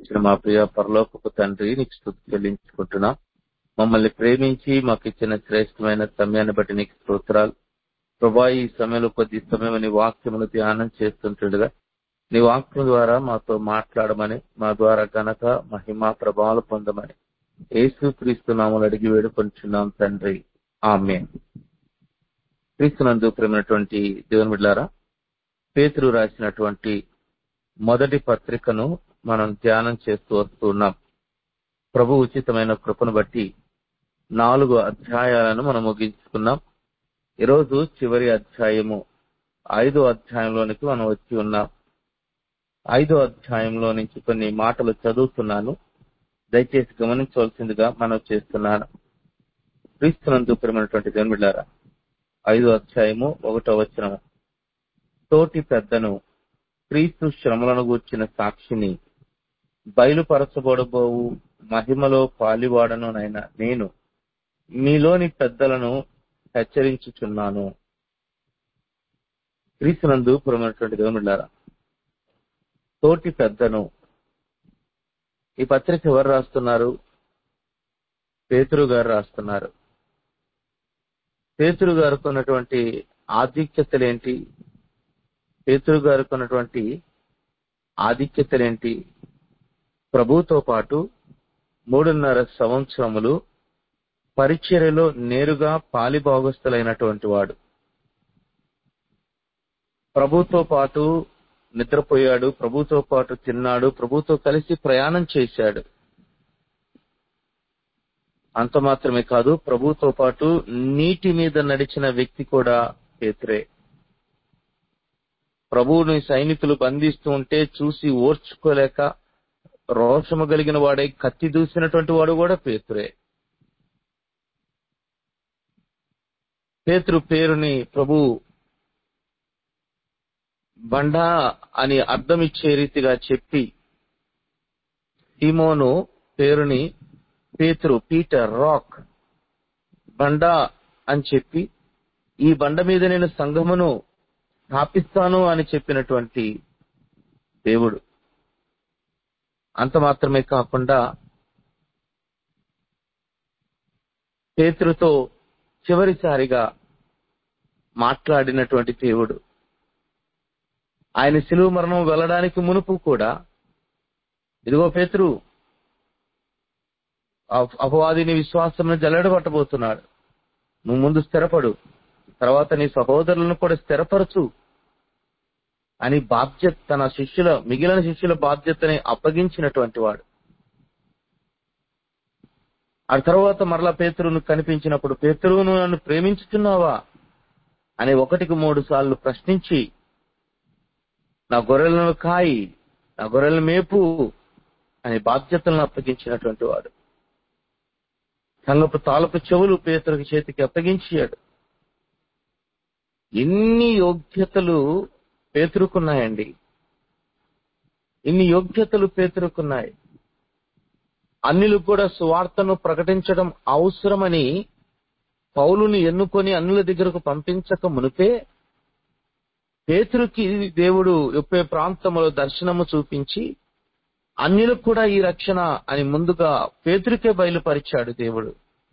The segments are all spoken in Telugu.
ఇచ్చిన మా ప్రియ పరలోకపు తండ్రి నీకు స్థుతి చెల్లించుకుంటున్నాం మమ్మల్ని ప్రేమించి మాకు ఇచ్చిన శ్రేష్టమైన సమయాన్ని బట్టి నీకు స్తోత్రాలు ప్రభా ఈ సమయంలో కొద్ది సమయం నీ వాక్యమును ధ్యానం చేస్తుంటుండగా నీ వాక్యం ద్వారా మాతో మాట్లాడమని మా ద్వారా గనక మహిమ ప్రభావాలు పొందమని యేసు క్రీస్తు నామలు అడిగి వేడుకొంటున్నాం తండ్రి ఆమె క్రీస్తునందు ప్రేమైనటువంటి దేవుని బిడ్డారా పేతురు రాసినటువంటి మొదటి పత్రికను మనం ధ్యానం చేస్తూ వస్తున్నాం ప్రభు ఉచితమైన కృపను బట్టి నాలుగు అధ్యాయాలను మనం ముగించుకున్నాం ఈరోజు చివరి అధ్యాయము ఐదో అధ్యాయంలోనికి మనం వచ్చి ఉన్నాం ఐదో అధ్యాయంలో నుంచి కొన్ని మాటలు చదువుతున్నాను దయచేసి గమనించవలసిందిగా మనం చేస్తున్నాను క్రీస్తునందు ప్రేమైనటువంటి దేవునిలారా ఐదో అధ్యాయము ఒకటో వచనము తోటి పెద్దను క్రీస్తు శ్రమలను గూర్చిన సాక్షిని బయలుపరచబడబోవు మహిమలో పాలివాడనునైనా నేను మీలోని పెద్దలను హెచ్చరించుచున్నాను క్రీస్తునందు పురమైనటువంటి దేవునులారా తోటి పెద్దను ఈ పత్రిక ఎవరు రాస్తున్నారు పేతురు గారు రాస్తున్నారు పేతురు గారికి ఉన్నటువంటి ఆధిక్యతలేంటి పేతురు గారికి ఉన్నటువంటి ఆధిక్యతలేంటి ప్రభుతో పాటు మూడున్నర సంవత్సరములు పరిచర్యలో నేరుగా పాలిభాగస్తులైనటువంటి వాడు ప్రభుతో పాటు నిద్రపోయాడు ప్రభుతో పాటు తిన్నాడు ప్రభుతో కలిసి ప్రయాణం చేశాడు అంత మాత్రమే కాదు ప్రభుతో పాటు నీటి మీద నడిచిన వ్యక్తి కూడా పేతురే ప్రభువుని సైనికులు బంధిస్తూ ఉంటే చూసి ఓర్చుకోలేక రోషము కలిగిన వాడై కత్తి దూసినటువంటి వాడు కూడా పేతురే పేతురు పేరుని ప్రభు బండా అని అర్థం ఇచ్చే రీతిగా చెప్పి సీమోను పేరుని పేతురు పీటర్ రాక్ బండా అని చెప్పి ఈ బండ మీద నేను సంఘమును స్థాపిస్తాను అని చెప్పినటువంటి దేవుడు అంత మాత్రమే కాకుండా పేతురుతో చివరిసారిగా మాట్లాడినటువంటి దేవుడు ఆయన శిలువ మరణం వెళ్ళడానికి మునుపు కూడా ఇదిగో పేతురు అపవాదిని విశ్వాసం జల్లడబట్టబోతున్నాడు నువ్వు ముందు స్థిరపడు తర్వాత నీ సహోదరులను కూడా స్థిరపరచు అని బాధ్యత తన శిష్యుల మిగిలిన శిష్యుల బాధ్యతని అప్పగించినటువంటి వాడు ఆ తర్వాత మరలా పేతురును కనిపించినప్పుడు పేతురును నన్ను ప్రేమించుతున్నావా అని ఒకటికి మూడు సార్లు ప్రశ్నించి నా గొర్రెలను కాయి నా గొర్రెలను మేపు అని బాధ్యతలను అప్పగించినటువంటి వాడు సంగపు తాలపు చెవులు పేతురికి చేతికి అప్పగించాడు ఎన్ని యోగ్యతలు పేతురుకున్నాయండి ఇన్ని యోగ్యతలు పేతురుకున్నాయి అన్నిలు కూడా సువార్తను ప్రకటించడం అవసరమని పౌలుని ఎన్నుకొని అన్నుల దగ్గరకు పంపించక మునిపే పేతురుకి దేవుడు ఎప్పే ప్రాంతంలో దర్శనము చూపించి అన్యులకు కూడా ఈ రక్షణ అని ముందుగా పేతురికే బయలుపరిచాడు దేవుడు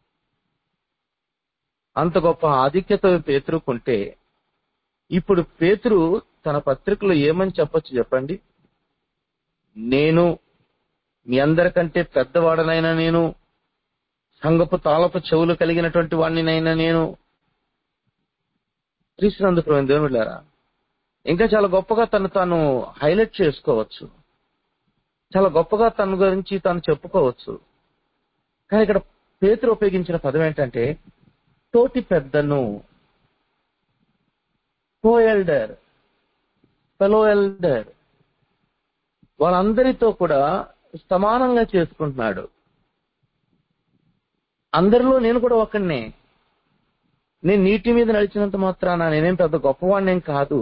అంత గొప్ప ఆధిక్యత పేతురుకుంటే ఇప్పుడు పేతురు తన పత్రికలో ఏమని చెప్పొచ్చు చెప్పండి నేను మీ అందరికంటే పెద్దవాడనైనా నేను సంగపు తాళపు చెవులు కలిగినటువంటి వాడినైనా నేను క్రీస్తునందుకు దేవుళ్ళారా ఇంకా చాలా గొప్పగా తను తాను హైలైట్ చేసుకోవచ్చు చాలా గొప్పగా తన గురించి తాను చెప్పుకోవచ్చు కానీ ఇక్కడ పేతురు ఉపయోగించిన పదం ఏంటంటే తోటి పెద్దను కో ఎల్డర్ ఫెలో ఎల్డర్ వాళ్ళందరితో కూడా సమానంగా చేసుకుంటున్నాడు అందరిలో నేను కూడా ఒకడినే నేను నీటి మీద నడిచినంత మాత్రాన నేనేం పెద్ద గొప్పవాడినేం కాదు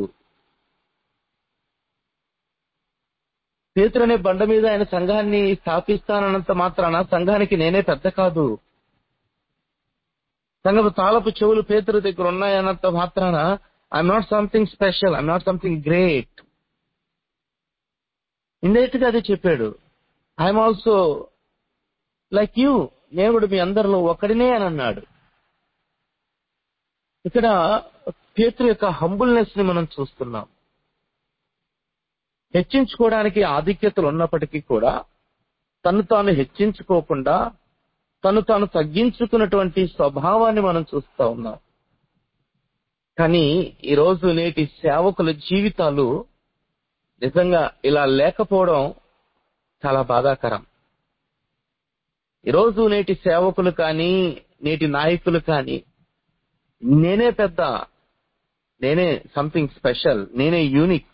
పేతురనే బండ మీద ఆయన సంఘాన్ని స్థాపిస్తానన్నంత మాత్రాన సంఘానికి నేనే పెద్ద కాదు సంఘపు తాళపు చెవులు పేతురు దగ్గర ఉన్నాయన్నంత మాత్రాన I'm not something special I'm not something great indirect గా అదే చెప్పాడు ఐఎమ్ ఆల్సో లైక్ యూ నేను కూడా మీ అందరిలో ఒకడినే అని అన్నాడు ఇక్కడ పేతురు యొక్క హంబుల్నెస్ ని మనం చూస్తున్నాం హెచ్చించుకోవడానికి ఆధిక్యతలు ఉన్నప్పటికీ కూడా తను తాను హెచ్చించుకోకుండా తను తాను తగ్గించుకున్నటువంటి స్వభావాన్ని మనం చూస్తా ఉన్నాం కానీ ఈరోజు నేటి సేవకుల జీవితాలు నిజంగా ఇలా లేకపోవడం చాలా బాధాకరం ఈరోజు నేటి సేవకులు కానీ నేటి నాయకులు కానీ నేనే పెద్ద నేనే సంథింగ్ స్పెషల్ నేనే యూనిక్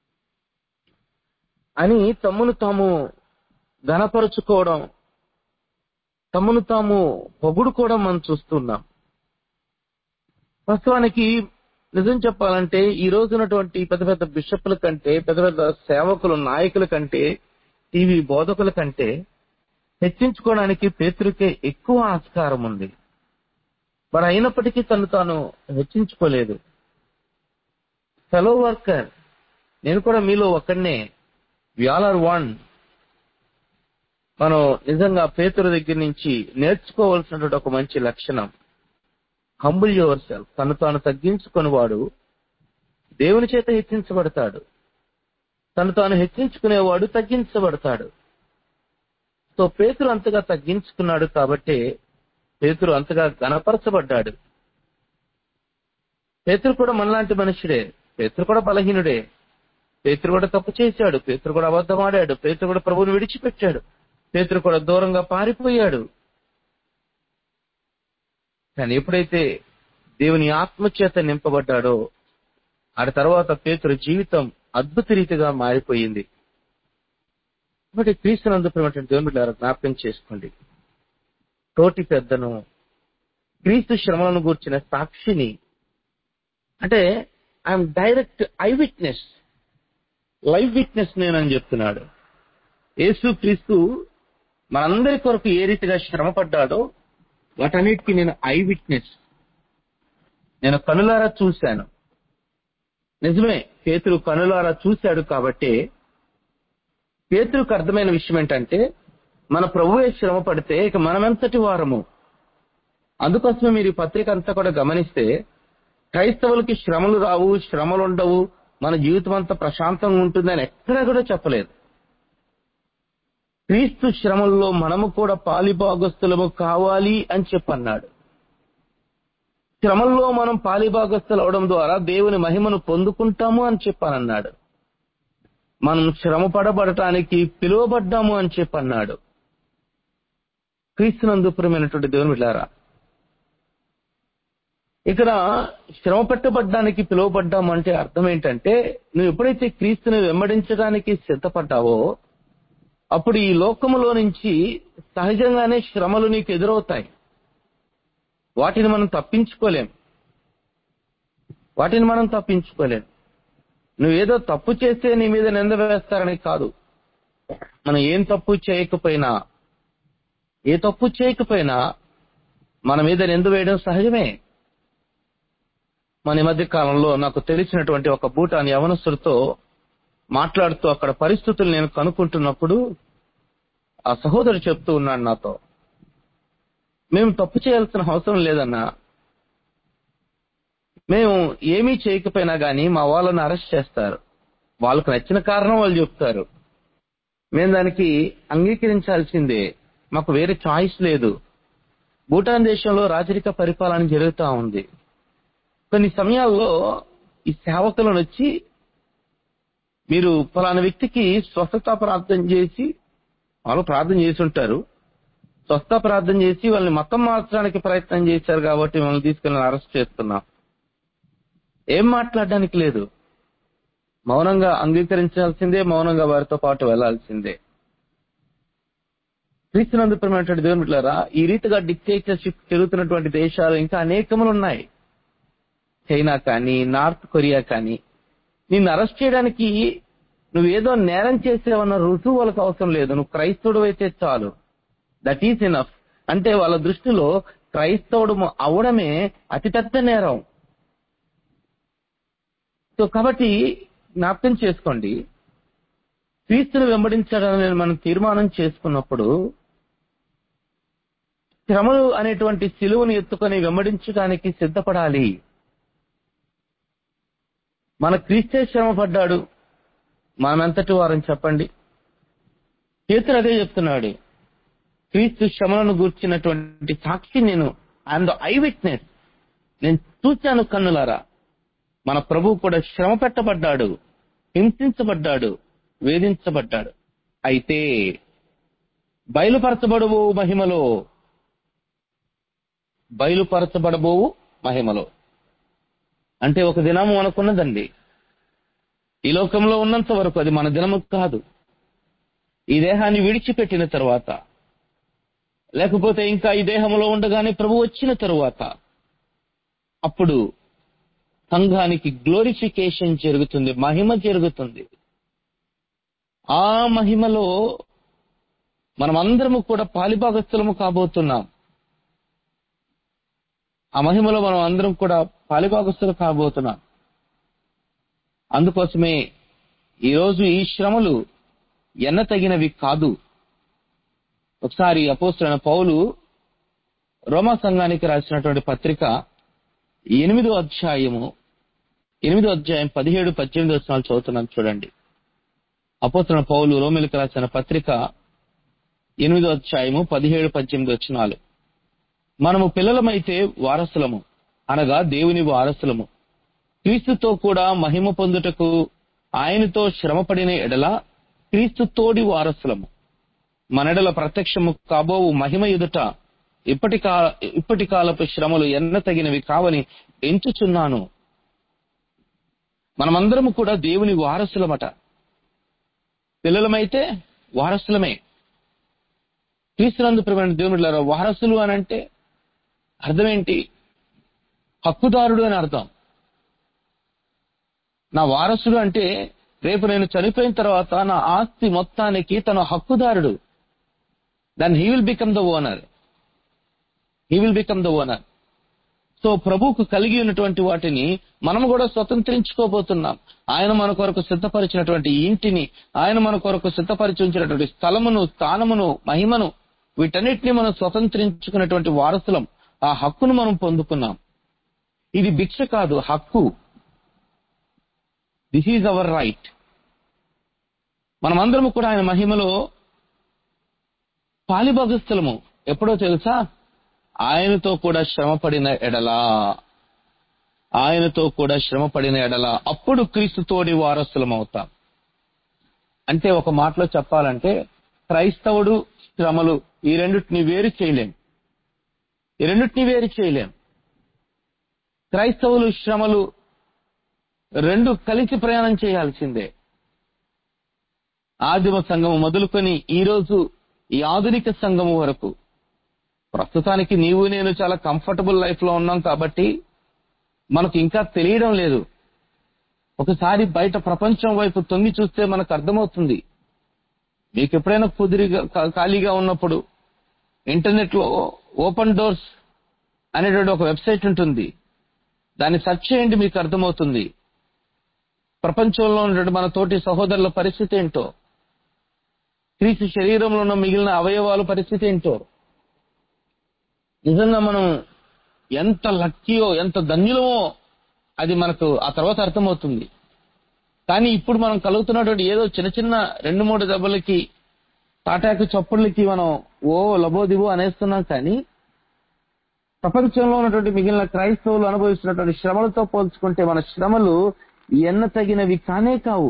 అని తమ్మును తాము ఘనపరుచుకోవడం తమను తాము పొగుడుకోవడం మనం చూస్తున్నాం వాస్తవానికి నిజం చెప్పాలంటే ఈ రోజునటువంటి పెద్ద పెద్ద బిషప్ల కంటే పెద్ద పెద్ద సేవకులు నాయకుల కంటే టీవీ బోధకుల కంటే హెచ్చించుకోవడానికి పేతురికే ఎక్కువ ఆస్కారం ఉంది మరి అయినప్పటికీ తను తాను హెచ్చించుకోలేదు ఫెలో వర్కర్ నేను కూడా మీలో ఒక్కడనే వి ఆల్ ఆర్ వన్ మనం నిజంగా పేతురు దగ్గర నుంచి నేర్చుకోవాల్సినటువంటి ఒక మంచి లక్షణం హంబుల్ యువర్ సెల్ఫ్ తను తాను తగ్గించుకుని వాడు దేవుని చేత హెచ్చించబడతాడు తను తాను హెచ్చించుకునేవాడు తగ్గించబడతాడు సో పేతురు అంతగా తగ్గించుకున్నాడు కాబట్టి పేతురు అంతగా గణపరచబడ్డాడు పేతురు కూడా మనలాంటి మనుషుడే పేతురు కూడా బలహీనుడే పేతురు కూడా తప్పు చేశాడు పేతురు కూడా అబద్ధం ఆడాడు పేతురు కూడా ప్రభువుని విడిచిపెట్టాడు పేతురు కూడా దూరంగా పారిపోయాడు కానీ ఎప్పుడైతే దేవుని ఆత్మ చేత నింపబడ్డాడో ఆ తర్వాత పేతురు జీవితం అద్భుత రీతిగా మారిపోయింది కాబట్టి క్రీస్తునందుకున్నటువంటి దేవుని బిడ్డలారా జ్ఞాపకం చేసుకోండి తోటి పెద్దను క్రీస్తు శ్రమలను గూర్చిన సాక్షిని అంటే I'm direct I witness live witness నేనని చెప్తున్నాడు యేసు క్రీస్తు మనందరి కొరకు ఏ రీతిగా శ్రమ పడ్డాడో వాటన్నిటికీ నేను ఐ విట్నెస్ నేను కనులారా చూశాను నిజమే పేతురు కనులారా చూశాడు కాబట్టి పేతురుకు అర్థమైన విషయం ఏంటంటే మన ప్రభువే శ్రమ పడితే ఇక మనమెంతటి వారము అందుకోసమే మీరు ఈ పత్రిక అంతా కూడా గమనిస్తే క్రైస్తవులకి శ్రమలు రావు శ్రమలు ఉండవు మన జీవితం అంతా ప్రశాంతంగా ఉంటుందని ఎక్కడా కూడా చెప్పలేదు క్రీస్తు శ్రమల్లో మనము కూడా పాలిభాగస్తులము కావాలి అని చెప్పన్నాడు శ్రమల్లో మనం పాలిభాగస్తులు అవడం ద్వారా దేవుని మహిమను పొందుకుంటాము అని చెప్పానన్నాడు మనం శ్రమ పడబడటానికి పిలువబడ్డాము అని చెప్పన్నాడు క్రీస్తునందుపురమైనటువంటి దేవుని బిడ్డారా ఇక్కడ శ్రమ పెట్టబడ్డానికి పిలువబడ్డాము అంటే అర్థం ఏంటంటే నువ్వు ఎప్పుడైతే క్రీస్తుని వెంబడించడానికి సిద్ధపడ్డావో అప్పుడు ఈ లోకములో నుంచి సహజంగానే శ్రమలు నీకు ఎదురవుతాయి వాటిని మనం తప్పించుకోలేం వాటిని మనం తప్పించుకోలేం నువ్వేదో తప్పు చేస్తే నీ మీద నింద వేస్తారని కాదు మనం ఏం తప్పు చేయకపోయినా ఏ తప్పు చేయకపోయినా మన మీద నింద వేయడం సహజమే మన ఈ మధ్య కాలంలో నాకు తెలిసినటువంటి ఒక భూటాన్ యవనస్తుడితో మాట్లాడుతూ అక్కడ పరిస్థితులు నేను కనుక్కుంటున్నప్పుడు ఆ సహోదరు చెప్తూ ఉన్నాడు నాతో మేము తప్పు చేయాల్సిన అవసరం లేదన్నా మేము ఏమీ చేయకపోయినా గానీ మా వాళ్ళని అరెస్ట్ చేస్తారు వాళ్ళకు నచ్చిన కారణం వాళ్ళు చెప్తారు మేము దానికి అంగీకరించాల్సిందే మాకు వేరే చాయిస్ లేదు భూటాన్ దేశంలో రాజరిక పరిపాలన జరుగుతూ ఉంది కొన్ని సమయాల్లో ఈ సేవకులను వచ్చి మీరు ఫలానా వ్యక్తికి స్వస్థత ప్రార్థన చేసి వాళ్ళు ప్రార్థన చేసి ఉంటారు స్వస్థ ప్రార్థన చేసి వాళ్ళని మతం మార్చడానికి ప్రయత్నం చేశారు కాబట్టి మిమ్మల్ని తీసుకెళ్ళి అరెస్ట్ చేస్తున్నాం ఏం మాట్లాడడానికి లేదు మౌనంగా అంగీకరించాల్సిందే మౌనంగా వారితో పాటు వెళ్లాల్సిందే క్రీస్తునందుపరమైనటువంటి దేవుని బిడ్డలారా ఈ రీతిగా డిక్టేటర్షిప్ తిరుగుతున్నటువంటి దేశాలు ఇంకా అనేకములు ఉన్నాయి చైనా కానీ నార్త్ కొరియా కానీ నిన్ను అరెస్ట్ చేయడానికి నువ్వేదో నేరం చేసేవన్న రుజువు వాళ్ళకి అవసరం లేదు నువ్వు క్రైస్తవుడు అయితే చాలు దట్ ఈస్ ఇనఫ్ అంటే వాళ్ళ దృష్టిలో క్రైస్తవుడు అవడమే అతిపెద్ద నేరం సో కాబట్టి జ్ఞాపకం చేసుకోండి క్రీస్తుని వెంబడించాలని మనం తీర్మానం చేసుకున్నప్పుడు శ్రమలు అనేటువంటి సిలువను ఎత్తుకొని వెంబడించడానికి సిద్ధపడాలి మన క్రీస్తే శ్రమ పడ్డాడు మనమెంతటి వారని చెప్పండి పేతురు అదే చెప్తున్నాడు క్రీస్తు శ్రమలను గూర్చినటువంటి సాక్షి నేను ఐఎమ్ ద ఐ విట్నెస్ నేను చూశాను కన్నులారా మన ప్రభు కూడా శ్రమ పెట్టబడ్డాడు హింసించబడ్డాడు వేధించబడ్డాడు అయితే బయలుపరచబడబో మహిమలో బయలుపరచబడబోవు మహిమలో అంటే ఒక దినము మనకున్నదండి ఈ లోకంలో ఉన్నంత వరకు అది మన దినము కాదు ఈ దేహాన్ని విడిచిపెట్టిన తరువాత లేకపోతే ఇంకా ఈ దేహంలో ఉండగానే ప్రభు వచ్చిన తరువాత అప్పుడు సంఘానికి గ్లోరిఫికేషన్ జరుగుతుంది మహిమ జరుగుతుంది ఆ మహిమలో మనమందరము కూడా పాలిభాగస్థులము కాబోతున్నాం ఆ మహిమలో మనం అందరం కూడా పాలిభాగస్థులు కాబోతున్నాం అందుకోసమే ఈరోజు ఈ శ్రమలు ఎన్న తగినవి కాదు ఒకసారి అపోస్తున్న పౌలు రోమా సంఘానికి రాసినటువంటి పత్రిక ఎనిమిదో అధ్యాయము ఎనిమిదో అధ్యాయం పదిహేడు పద్దెనిమిది వచనాలు చదువుతున్నాను చూడండి అపోస్తున్న పౌలు రోమిలకు రాసిన పత్రిక ఎనిమిదో అధ్యాయము పదిహేడు పద్దెనిమిది వచనాలు మనము పిల్లలమైతే వారసులము అనగా దేవుని వారసులము క్రీస్తుతో కూడా మహిమ పొందుటకు ఆయనతో శ్రమపడిన ఎడల క్రీస్తు తోడి వారసులము మనెడల ప్రత్యక్షము కాబోవు మహిమ ఎదుట ఇప్పటి కాల ఇప్పటి కాలపు శ్రమలు ఎన్న తగినవి కావని ఎంచుచున్నాను మనమందరము కూడా దేవుని వారసులమట పిల్లలమైతే వారసులమే క్రీస్తునందు ప్రేమైన దేవుని వారసులు అని అంటే అర్థం ఏంటి హక్కుదారుడు అని అర్థం నా వారసుడు అంటే రేపు నేను చనిపోయిన తర్వాత నా ఆస్తి మొత్తానికి తన హక్కుదారుడు then he will become the owner he will become the owner so ప్రభువుకు కలిగి ఉన్నటువంటి వాటిని మనం కూడా స్వతంత్రించుకోబోతున్నాం ఆయన మన కొరకు సిద్ధపరిచినటువంటి ఇంటిని ఆయన మన కొరకు సిద్ధపరిచి ఉంచినటువంటి స్థలమును స్థానమును మహిమను వీటన్నిటిని మనం స్వతంత్రించుకున్నటువంటి వారసులం ఆ హక్కును మనం పొందుకున్నాం ఇది భిక్ష కాదు హక్కు దిస్ ఈజ్ అవర్ రైట్ మనమందరము కూడా ఆయన మహిమలో పాలిభాగస్థలము ఎప్పుడో తెలుసా ఆయనతో కూడా శ్రమపడిన ఎడలా ఆయనతో కూడా శ్రమపడిన ఎడల అప్పుడు క్రీస్తుతోడి వారసులం అవుతాం అంటే ఒక మాటలో చెప్పాలంటే క్రైస్తవుడు శ్రమలు ఈ రెండింటిని వేరు చేయలేం ఈ రెండింటిని వేరు చేయలేం క్రైస్తవులు శ్రమలు రెండు కలిసి ప్రయాణం చేయాల్సిందే ఆదిమ సంఘము మొదలుకొని ఈ రోజు ఈ ఆధునిక సంఘము వరకు ప్రస్తుతానికి నీవు నేను చాలా కంఫర్టబుల్ లైఫ్ లో ఉన్నాం కాబట్టి మనకు ఇంకా తెలియడం లేదు ఒకసారి బయట ప్రపంచం వైపు తొంగి చూస్తే మనకు అర్థమవుతుంది మీకు ఎప్పుడైనా కుదిరిగా ఖాళీగా ఉన్నప్పుడు ఇంటర్నెట్ లో ఓపెన్ డోర్స్ అనేటువంటి ఒక వెబ్సైట్ ఉంటుంది దాన్ని సెర్చ్ చేయండి మీకు అర్థమవుతుంది ప్రపంచంలో ఉన్నటువంటి మన తోటి సహోదరుల పరిస్థితి ఏంటో క్రీస్తు శరీరంలో ఉన్న మిగిలిన అవయవాల పరిస్థితి ఏంటో నిజంగా మనం ఎంత లక్కీయో ఎంత ధన్యులమో అది మనకు ఆ తర్వాత అర్థమవుతుంది కానీ ఇప్పుడు మనం కలుగుతున్నటువంటి ఏదో చిన్న చిన్న రెండు మూడు దెబ్బలకి తాటాకు చప్పుళ్ళకి మనం ఓ లబోదిబో అనేస్తున్నాం కానీ ప్రపంచంలో ఉన్నటువంటి మిగిలిన క్రైస్తవులు అనుభవిస్తున్నటువంటి శ్రమలతో పోల్చుకుంటే మన శ్రమలు ఎన్న తగినవి కానే కావు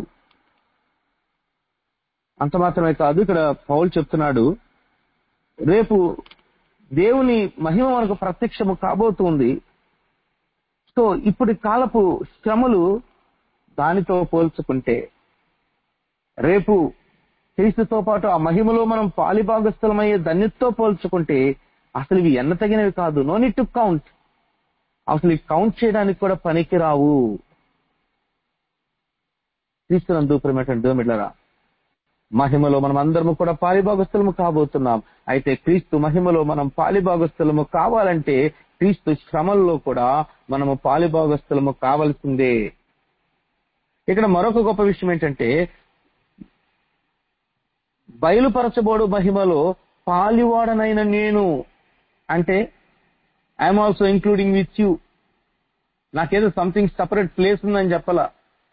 అంత మాత్రమే కాదు ఇక్కడ పౌలు చెప్తున్నాడు రేపు దేవుని మహిమ మనకు ప్రత్యక్షము కాబోతుంది సో ఇప్పుడు కాలపు శ్రమలు దానితో పోల్చుకుంటే రేపు క్రీస్తుతో పాటు ఆ మహిమలో మనం పాలిభాగస్థలమయ్యే ధన్యతతో పోల్చుకుంటే అసలు ఇవి ఎన్న తగినవి కాదు నో నీట్ టు కౌంట్ అసలు ఇవి కౌంట్ చేయడానికి కూడా పనికిరావు క్రీస్తునందు ప్రేమటువంటి దేవుమిట్లరా మహిమలో మనం అందరము కూడా పాలిభాగస్థలము కాబోతున్నాం అయితే క్రీస్తు మహిమలో మనం పాలిభాగస్థలము కావాలంటే క్రీస్తు శ్రమల్లో కూడా మనము పాలిభాగస్థలము కావాల్సిందే ఇక్కడ మరొక గొప్ప విషయం ఏంటంటే బయలుపరచబోడు మహిమలో పాలివాడనైన నేను అంటే I'm also including with you నాకేదో సంథింగ్ సపరేట్ ప్లేస్ ఉందని చెప్పలా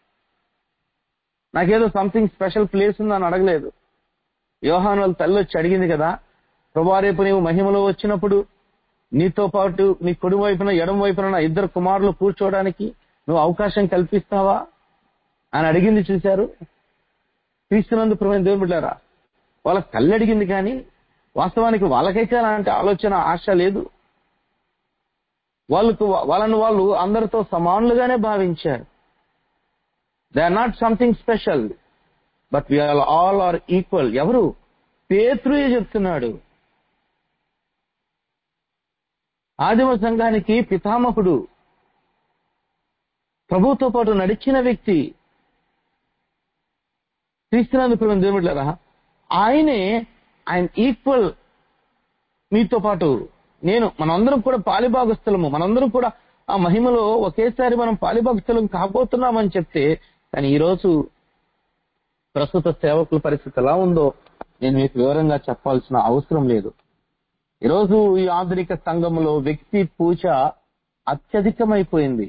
నాకేదో సంథింగ్ స్పెషల్ ప్లేస్ ఉందని అడగలేదు యోహాన్ వాళ్ళ తల్లి వచ్చి అడిగింది కదా ప్రభా రేపు నీవు మహిమలో వచ్చినప్పుడు నీతో పాటు నీ కుడి వైపున ఎడం వైపున నా ఇద్దరు కుమారులు కూర్చోవడానికి నువ్వు అవకాశం కల్పిస్తావా అని అడిగింది చూశారు క్రీస్తునందు ప్రమైన దేవుని బిడ్డారా వాళ్ళ తల్లి అడిగింది కానీ వాస్తవానికి వాళ్ళకైతే అలాంటి ఆలోచన ఆశ లేదు వాళ్ళకు వాళ్ళని వాళ్ళు అందరితో సమానులుగానే భావించారు they are not something special but we are all are equal ఎవరు పేతృయే చెప్తున్నాడు ఆదిమ సంఘానికి పితామహుడు ప్రభుతో పాటు నడిచిన వ్యక్తి క్రీస్తునందుకు దేవుళ్ళరా ఆయనే ఆయన ఈక్వల్ మీతో పాటు నేను మనందరం కూడా పాలిభాగస్థలము మనందరం కూడా ఆ మహిమలో ఒకేసారి మనం పాలిభాగస్థలం కాబోతున్నామని చెప్తే కానీ ఈరోజు ప్రస్తుత సేవకుల పరిస్థితి ఎలా ఉందో నేను మీకు వివరంగా చెప్పాల్సిన అవసరం లేదు ఈరోజు ఈ ఆధునిక సంఘంలో వ్యక్తి పూజ అత్యధికమైపోయింది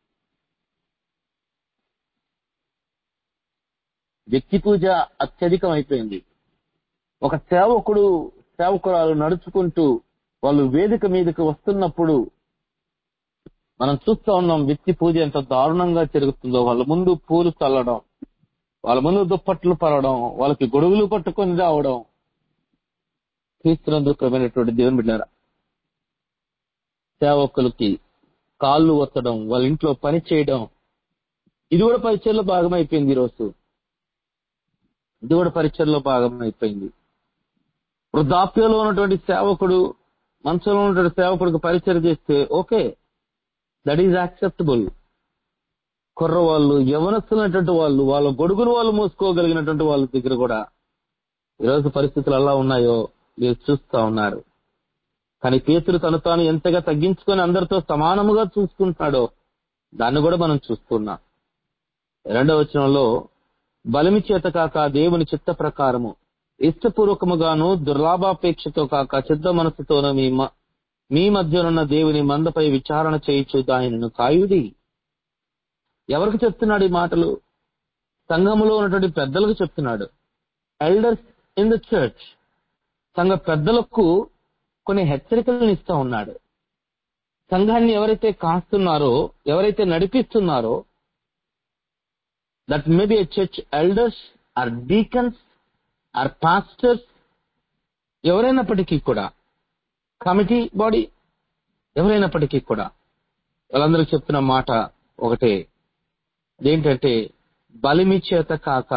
వ్యక్తి పూజ అత్యధికమైపోయింది ఒక సేవకుడు సేవకురాలు నడుచుకుంటూ వాళ్ళు వేదిక మీదకి వస్తున్నప్పుడు మనం చూస్తూ ఉన్నాం వ్యక్తి పూజ ఎంత దారుణంగా జరుగుతుందో వాళ్ళ ముందు పూలు చల్లడం వాళ్ళ ముందు దుప్పట్లు పరవడం వాళ్ళకి గొడుగులు పట్టుకొని రావడం క్రీస్తునందుకమైనటువంటి దేవుని బిడ్డారా సేవకులకి కాళ్ళు ఒత్తడం వాళ్ళ ఇంట్లో పని చేయడం ఇది కూడా పరిచయలో భాగమైపోయింది ఈరోజు ఇది కూడా పరిచయలో భాగమైపోయింది వృద్ధాప్యంలో ఉన్నటువంటి సేవకుడు మంచంలో ఉన్నటువంటి సేవకుడికి పరిచయం చేస్తే ఓకే దట్ ఈజ్ యాక్సెప్టబుల్ కుర్రవాళ్ళు యవనస్తున్నటువంటి వాళ్ళు వాళ్ళ గొడుగును వాళ్ళు మోసుకోగలిగినటువంటి వాళ్ళ దగ్గర కూడా ఈరోజు పరిస్థితులు ఎలా ఉన్నాయో మీరు చూస్తా ఉన్నారు కానీ పేతురు తను తాను ఎంతగా తగ్గించుకొని అందరితో సమానముగా చూసుకుంటున్నాడో దాన్ని కూడా మనం చూస్తున్నాం రెండవ వచనంలో బలిమి చేత కాక దేవుని చిత్త ప్రకారము ఇష్టపూర్వకముగాను దుర్లాభాపేక్షతో కాక సిద్ధ మనసుతోనూ మీ మ- మీ మధ్యనున్న దేవుని మందపై విచారణ చేయించు దానిని కాయుడి ఎవరికి చెప్తున్నాడు ఈ మాటలు సంఘములో ఉన్నటువంటి పెద్దలకు చెప్తున్నాడు ఎల్డర్స్ ఇన్ ద చర్చ్ సంఘ పెద్దలకు కొన్ని హెచ్చరికలను ఇస్తా ఉన్నాడు సంఘాన్ని ఎవరైతే కాస్తున్నారో ఎవరైతే నడిపిస్తున్నారో that may be church elders or deacons or pastors ఎవరైనప్పటికీ కూడా కమిటీ బాడీ ఎవరైనప్పటికీ కూడా వాళ్ళందరికీ చెప్తున్న మాట ఒకటే ఏంటంటే బలిమి చేత కాక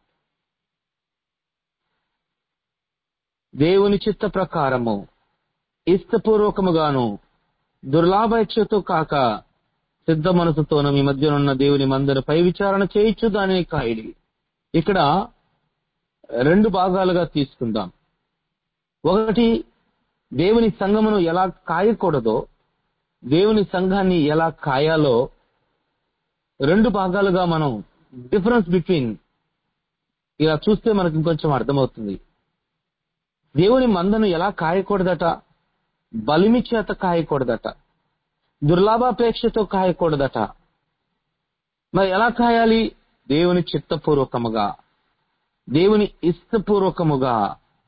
దేవుని చిత్త ప్రకారము ఇష్టపూర్వకముగాను దుర్లాభేచ్ఛతో కాక సిద్ధ మనసుతోను మీ మధ్యనున్న దేవుని మందరు పై విచారణ చేయించు దానిని కాయడి ఇక్కడ రెండు భాగాలుగా తీసుకుందాం ఒకటి దేవుని సంఘమును ఎలా కాయకూడదో దేవుని సంఘాన్ని ఎలా కాయాలో రెండు భాగాలుగా మనం డిఫరెన్స్ బిట్వీన్ ఇలా చూస్తే మనకు ఇంకొంచెం అర్థమవుతుంది దేవుని మందను ఎలా కాయకూడదట బలిమి చేత కాయకూడదట దుర్లాభాపేక్షతో కాయకూడదట మరి ఎలా కాయాలి దేవుని చిత్తపూర్వకముగా దేవుని ఇష్టపూర్వకముగా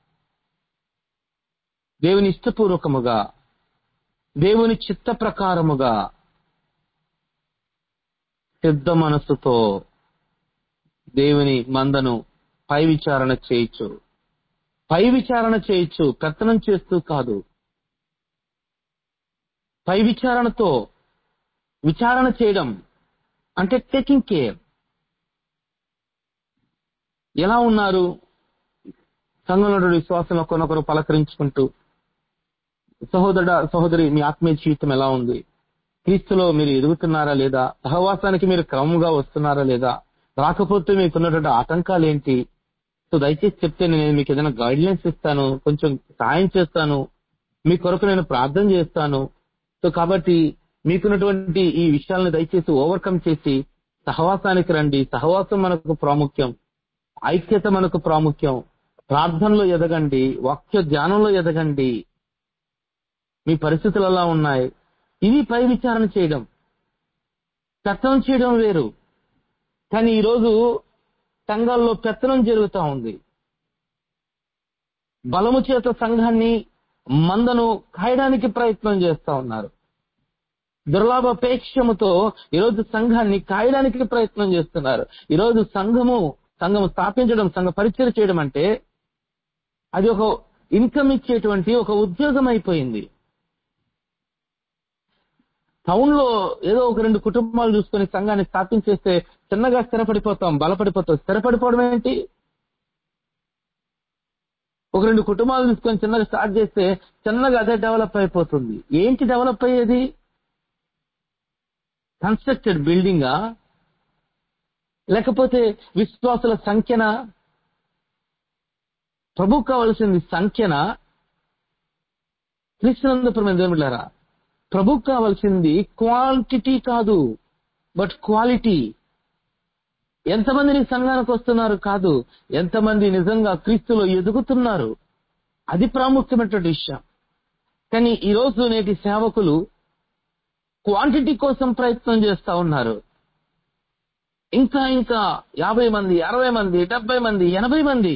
దేవుని ఇష్టపూర్వకముగా దేవుని చిత్త ప్రకారముగా సిద్ధ మనస్సుతో దేవుని మందను పై విచారణ చేయొచ్చు పై విచారణ చేయొచ్చు పెత్తనం చేస్తూ కాదు పై విచారణతో విచారణ చేయడం అంటే టేకింగ్ కేర్ ఎలా ఉన్నారు సంఘంలో విశ్వాసం ఒకరినొకరు పలకరించుకుంటూ సహోదర సహోదరి మీ ఆత్మీయ జీవితం ఎలా ఉంది క్రీస్తులో మీరు ఎదుగుతున్నారా లేదా సహవాసానికి మీరు క్రమంగా వస్తున్నారా లేదా రాకపోతే మీకున్నటువంటి ఆటంకాలు ఏంటి సో దయచేసి చెప్తే నేను మీకు ఏదైనా గైడ్లైన్స్ ఇస్తాను కొంచెం సాయం చేస్తాను మీ కొరకు నేను ప్రార్థన చేస్తాను సో కాబట్టి మీకున్నటువంటి ఈ విషయాలను దయచేసి ఓవర్కమ్ చేసి సహవాసానికి రండి సహవాసం మనకు ప్రాముఖ్యం ఐక్యత మనకు ప్రాముఖ్యం ప్రార్థనలో ఎదగండి వాక్య ధ్యానంలో ఎదగండి మీ పరిస్థితులు ఎలా ఉన్నాయి ఇది పై విచారణ చేయడం పెత్తనం చేయడం వేరు కానీ ఈరోజు సంఘాల్లో పెత్తనం జరుగుతూ ఉంది బలము చేత సంఘాన్ని మందను కాయడానికి ప్రయత్నం చేస్తా ఉన్నారు దుర్లాభాపేక్షముతో ఈరోజు సంఘాన్ని కాయడానికి ప్రయత్నం చేస్తున్నారు ఈరోజు సంఘము సంఘము స్థాపించడం సంఘ పరిచయం చేయడం అంటే అది ఒక ఇన్కమ్ ఇచ్చేటువంటి ఒక ఉద్యోగం అయిపోయింది టౌన్ లో ఏదో ఒక రెండు కుటుంబాలు చూసుకొని సంఘాన్ని స్థాపించేస్తే చిన్నగా స్థిరపడిపోతాం బలపడిపోతాం స్థిరపడిపోవడం ఏంటి ఒక రెండు కుటుంబాలు తీసుకొని చిన్నగా స్టార్ట్ చేస్తే చిన్నగా అదే డెవలప్ అయిపోతుంది ఏంటి డెవలప్ అయ్యేది కన్స్ట్రక్టెడ్ బిల్డింగా లేకపోతే విశ్వాసుల సంఖ్యనా ప్రభు కావలసింది సంఖ్యనా క్రీస్తునందపురమైన దేవులారా ప్రభు కావాల్సింది క్వాంటిటీ కాదు బట్ క్వాలిటీ ఎంతమంది నీ సంఘానికి వస్తున్నారు కాదు ఎంతమంది నిజంగా క్రీస్తులో ఎదుగుతున్నారు అది ప్రాముఖ్యమైనటువంటి విషయం కానీ ఈ రోజు నేటి సేవకులు క్వాంటిటీ కోసం ప్రయత్నం చేస్తా ఉన్నారు ఇంకా ఇంకా యాభై మంది అరవై మంది డెబ్బై మంది ఎనభై మంది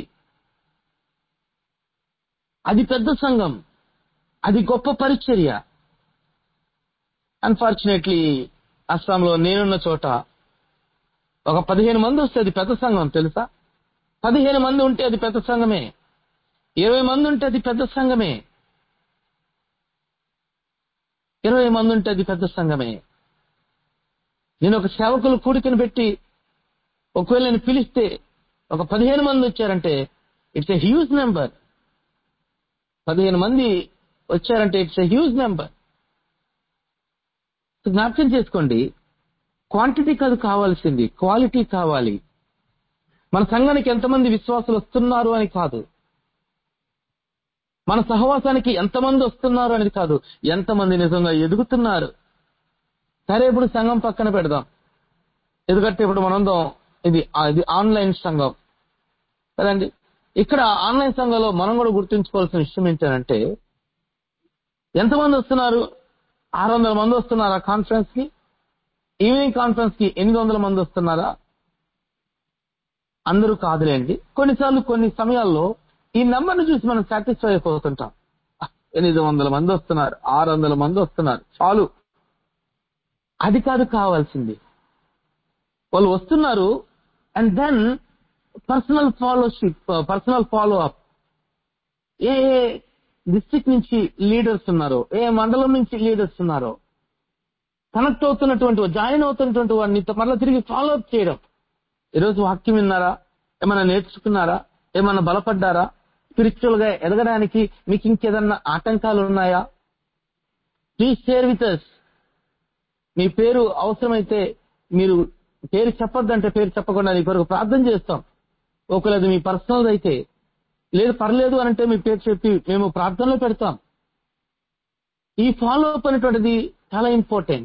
అది పెద్ద సంఘం అది గొప్ప పరిచర్య అన్ఫార్చునేట్లీ అస్సాంలో నేనున్న చోట ఒక పదిహేను మంది వస్తే అది పెద్ద సంఘం తెలుసా పదిహేను మంది ఉంటే అది పెద్ద సంఘమే ఇరవై మంది ఉంటే అది పెద్ద సంఘమే ఇరవై మంది ఉంటే అది పెద్ద సంఘమే నేను ఒక సేవకులు కూడికను పెట్టి ఒకవేళ నేను పిలిస్తే ఒక పదిహేను మంది వచ్చారంటే ఇట్స్ ఎ హ్యూజ్ నెంబర్ పదిహేను మంది వచ్చారంటే ఇట్స్ ఎ హ్యూజ్ నెంబర్ జ్ఞాపకం చేసుకోండి క్వాంటిటీ కాదు కావాల్సింది క్వాలిటీ కావాలి మన సంఘానికి ఎంతమంది విశ్వాసులు వస్తున్నారు అని కాదు మన సహవాసానికి ఎంతమంది వస్తున్నారు అనేది కాదు ఎంతమంది నిజంగా ఎదుగుతున్నారు సరే ఇప్పుడు సంఘం పక్కన పెడదాం ఎందుకంటే ఇప్పుడు మనందరం ఇది ఇది ఆన్లైన్ సంఘం కదండి ఇక్కడ ఆన్లైన్ సంఘంలో మనం కూడా గుర్తుంచుకోవాల్సిన విషయం ఏంటంటే ఎంతమంది వస్తున్నారు ఆరు వందల మంది వస్తున్నారా కాన్ఫరెన్స్ కి ఈవినింగ్ కాన్ఫరెన్స్ కి ఎనిమిది వందల మంది వస్తున్నారా అందరూ కాదులేండి కొన్నిసార్లు కొన్ని సమయాల్లో ఈ నెంబర్ని చూసి మనం సాటిస్ఫై అయిపోతుంటాం "ఆ, ఎనిమిది వందల మంది వస్తున్నారు ఆరు వందల మంది వస్తున్నారు చాలు అది కాదు కావాల్సింది వాళ్ళు వస్తున్నారు and then personal fellowship personal follow up ఏ ఏ డిస్ట్రిక్ట్ నుంచి లీడర్స్ ఉన్నారో ఏ మండలం నుంచి లీడర్స్ ఉన్నారో కనెక్ట్ అవుతున్నటువంటి జాయిన్ అవుతున్నటువంటి వాడిని మరలా తిరిగి ఫాలో అప్ చేయడం ఈరోజు వాక్యం విన్నారా ఏమైనా నేర్చుకున్నారా ఏమైనా బలపడ్డారా స్పిరిచువల్ గా ఎదగడానికి మీకు ఇంకేదన్నా ఆటంకాలు ఉన్నాయా ప్లీజ్ షేర్ విత్ అస్ మీ పేరు అవసరమైతే మీరు పేరు చెప్పొద్దంటే పేరు చెప్పకుండా నీ కొరకు ప్రార్థన చేస్తాం ఒకలేదు మీ పర్సనల్ అయితే లేదు పర్లేదు అని అంటే మీ పేరు చెప్పి మేము ప్రార్థనలో పెడతాం ఈ ఫాలో అప్ అనేటువంటిది చాలా ఇంపార్టెంట్